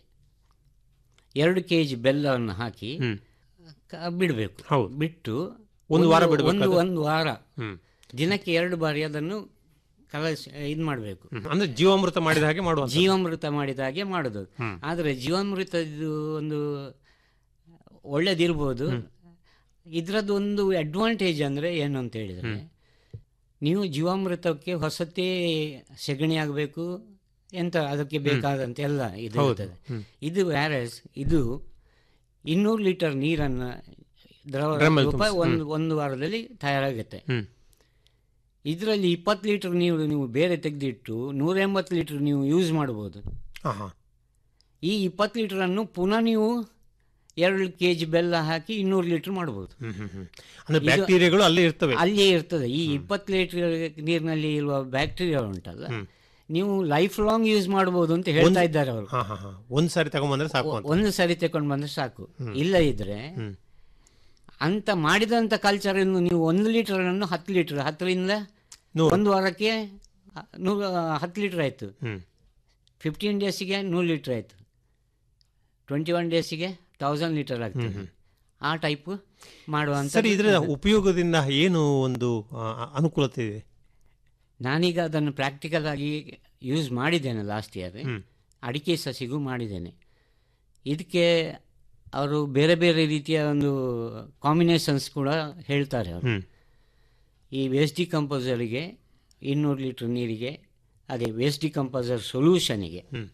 ಎರಡು ಕೆ ಜಿ ಬೆಲ್ಲವನ್ನು ಹಾಕಿ ಕ- ಬಿಡಬೇಕು ಬಿಟ್ಟು ಒಂದು ವಾರ ಬಿಡ್ಬೇಕಾ ಒಂದು ಅದು? ಒಂದು ವಾರ ಹ್ಮ್. ದಿನಕ್ಕೆ ಎರಡು ಬಾರಿ ಅದನ್ನು ಕಲಸಿ ಇದು ಮಾಡಬೇಕು ಅಂದ್ರೆ ಜೀವಾಮೃತ ಮಾಡಿದ ಹಾಗೆ ಮಾಡುವ ಜೀವಾಮೃತ ಮಾಡಿದ ಹಾಗೆ ಮಾಡೋದು ಹ್ಮ್. ಆದರೆ ಜೀವಾಮೃತದ್ದು ಒಂದು ಒಳ್ಳೇದಿರ್ಬೋದು ಇದರದ್ದು ಒಂದು ಅಡ್ವಾಂಟೇಜ್ ಅಂದರೆ ಏನು ಅಂತ ಹೇಳಿದರೆ ನೀವು ಜೀವಾಮೃತಕ್ಕೆ ಹೊಸತೇ ಸೆಗಣಿ ಆಗಬೇಕು ಎಂತ ಅದಕ್ಕೆ ಬೇಕಾದಂತೆ ಎಲ್ಲ ಇದು ಹೌದು. ಇರ್ತದೆ ಹ್ಮ್. ಇದು ವ್ಯಾರಸ್ ಇದು ಇನ್ನೂರು ಲೀಟರ್ ನೀರನ್ನು ದ್ರವ ಡ್ರಮ್ಮಲ್ಲಿ ರೂಪ ತುಂಬಿಸಿ, ಒಂದು ಹ್ಮ್. ಒಂದು ವಾರದಲ್ಲಿ ತಯಾರಾಗುತ್ತೆ ಹ್ಮ್. ಇದರಲ್ಲಿ ಇಪ್ಪತ್ತು ಲೀಟರ್ ನೀರು ನೀವು ಬೇರೆ ತೆಗೆದಿಟ್ಟು ನೂರ ಎಂಬತ್ತು ಲೀಟರ್ ನೀವು ಯೂಸ್ ಮಾಡ್ಬೋದು ಹಾ, ಹಾ. ಈ ಇಪ್ಪತ್ತು ಲೀಟರನ್ನು ಪುನಃ ನೀವು ಎರಡು ಕೆ ಜಿ ಬೆಲ್ಲ ಹಾಕಿ ಇನ್ನೂರು ಲೀಟರ್ ಮಾಡ್ಬೋದು ಹ್ಮ್, ಹ್ಮ್, ಹ್ಮ್. ಅಂದ್ರೆ ಇದು- ಬ್ಯಾಕ್ಟೀರಿಯಾಗಳು ಅಲ್ಲೇ ಇರ್ತವೆ ಅಲ್ಲಿಯೇ ಇರ್ತದೆ ಈ ಇಪ್ಪತ್ತು ಲೀಟರ್ ನೀರಿನಲ್ಲಿ ಇರುವ ಬ್ಯಾಕ್ಟೀರಿಯಾ ಉಂಟಲ್ಲ ಹ್ಮ್. ನೀವು ಲೈಫ್ ಲಾಂಗ್ ಯೂಸ್ ಮಾಡ್ಬೋದು ಅಂತ ಹೇಳ್ತಾ ಒಂದು- ಇದ್ದಾರೆ ಅವರು ಹಾ, ಹಾ, ಹಾ. ಒಂದ್ ಸಾರಿ ತಗೊಂಡ್ಬಂದ್ರೆ ಸಾಕು ಅಂತ ಒಂದು ಸರಿ ತಗೊಂಡು ಬಂದ್ರೆ ಸಾಕು ಹ್ಮ್. ಇಲ್ಲ ಇದ್ರೆ ಹ್ಮ್. ಅಂತ ಮಾಡಿದಂಥ ಕಲ್ಚರ್ ನೀವು ಒಂದು ಲೀಟರ್ ಅನ್ನು ಹತ್ತು ಲೀಟರ್ ಹತ್ತರಿಂದ ನೂರು. ಒಂದು ವಾರಕ್ಕೆ ಅ, ನೂರ ಹತ್ತು ಲೀಟರ್ ಆಯಿತು ಹ್ಮ್. ಫಿಫ್ಟೀನ್ ಡೇಸಿಗೆ ನೂರು ಲೀಟರ್ ಆಯಿತು ಟ್ವೆಂಟಿ ಒನ್ ಡೇಸಿಗೆ ತೌಸಂಡ್ ಲೀಟರ್ ಆಗ್ತದೆ ಹ್ಮ್, ಆ ಟೈಪ್ ಮಾಡುವಂಥ ಸರಿ ಇದರ ಉಪಯೋಗದಿಂದ ಏನು ಒಂದು ಆ, ಅನುಕೂಲತೆ ಇದೆ ನಾನೀಗ ಅದನ್ನು ಪ್ರಾಕ್ಟಿಕಲ್ ಆಗಿ ಯೂಸ್ ಮಾಡಿದ್ದೇನೆ ಲಾಸ್ಟ್ ಇಯರ್ ಹ್ಮ್. ಅಡಿಕೆ ಸಸಿಗೂ ಮಾಡಿದ್ದೇನೆ ಇದಕ್ಕೆ ಅವರು ಬೇರೆ ಬೇರೆ ರೀತಿಯ ಒಂದು ಕಾಂಬಿನೇಷನ್ಸ್ ಕೂಡ ಹೇಳ್ತಾರೆ ಅವರು ಹ್ಮ್. ಈ ವೇಸ್ಟ್ ಡಿಕಂಪೋಸರಿಗೆ ಇನ್ನೂರು ಲೀಟ್ರ್ ನೀರಿಗೆ ಅದೇ ವೇಸ್ಟ್ ಡಿಕಂಪೋಸರ್ ಸೊಲ್ಯೂಷನಿಗೆ ಹ್ಮ್.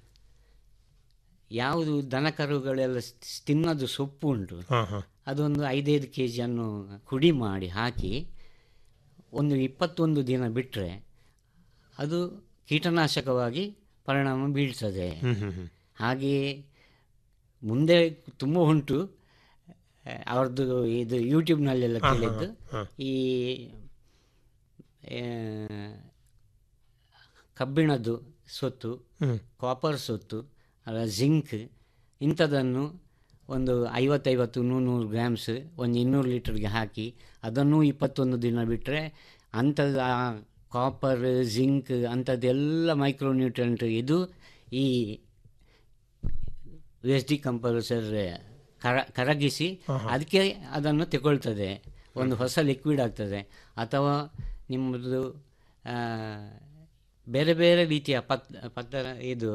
ಯಾವುದು ದನಕರುಗಳೆಲ್ಲ ಸ್- ತಿನ್ನೋದು ಸೊಪ್ಪು ಉಂಟು ಹಾ, ಹಾ. ಅದೊಂದು ಐದೈದು ಕೆ ಜಿಯನ್ನು ಕುಡಿ ಮಾಡಿ ಹಾಕಿ ಒಂದು ಇಪ್ಪತ್ತೊಂದು ದಿನ ಬಿಟ್ಟರೆ ಅದು ಕೀಟನಾಶಕವಾಗಿ ಪರಿಣಾಮ ಬೀಳ್ತದೆ ಹ್ಮ್, ಹ್ಮ್, ಹ್ಮ್. ಹಾಗೆಯೇ ಮುಂದೆ ತುಂಬ ಉಂಟು ಆ, ಅವ್ರದ್ದು ಇದು ಯೂಟ್ಯೂಬ್ನಲ್ಲೆಲ್ಲ ಹಾ, ಹಾ, ಕೇಳಿದ್ದು ಹಾ. ಈ ಆ, ಕಬ್ಬಿಣದ್ದು ಸೊತ್ತು ಹ್ಮ್. ಕಾಪರ್ ಸೊತ್ತು ಅಲ್ಲ ಜಿಂಕ್ ಇಂಥದ್ದನ್ನು ಒಂದು ಐವತ್ತೈವತ್ತು ನೂರು ಗ್ರಾಮ್ಸ್ ಒಂದು ಇನ್ನೂರು ಲೀಟರ್ಗೆ ಹಾಕಿ ಅದನ್ನು ಇಪ್ಪತ್ತೊಂದು ದಿನ ಬಿಟ್ಟರೆ ಅಂಥದ್ದು ಆ ಕಾಪರ್ ಜಿಂಕ್ ಅಂಥದ್ದೆಲ್ಲ ಮೈಕ್ರೋನ್ಯೂಟ್ರೆಂಟ್ ಇದು ಈ ವೇಸ್ಟ್ ಡಿಕಂಪೋಸರ್ ಕರ ಕರಗಿಸಿ ಅದಕ್ಕೆ ಅದನ್ನು ತಗೊಳ್ತದೆ ಒಂದು ಹೊಸ ಲಿಕ್ವಿಡ್ ಆಗ್ತದೆ ಅಥವಾ ನಿಮ್ಮದು ಆ, ಬೇರೆ ಬೇರೆ ರೀತಿಯ ಪತ್ ಪತ್ತರ ಇದು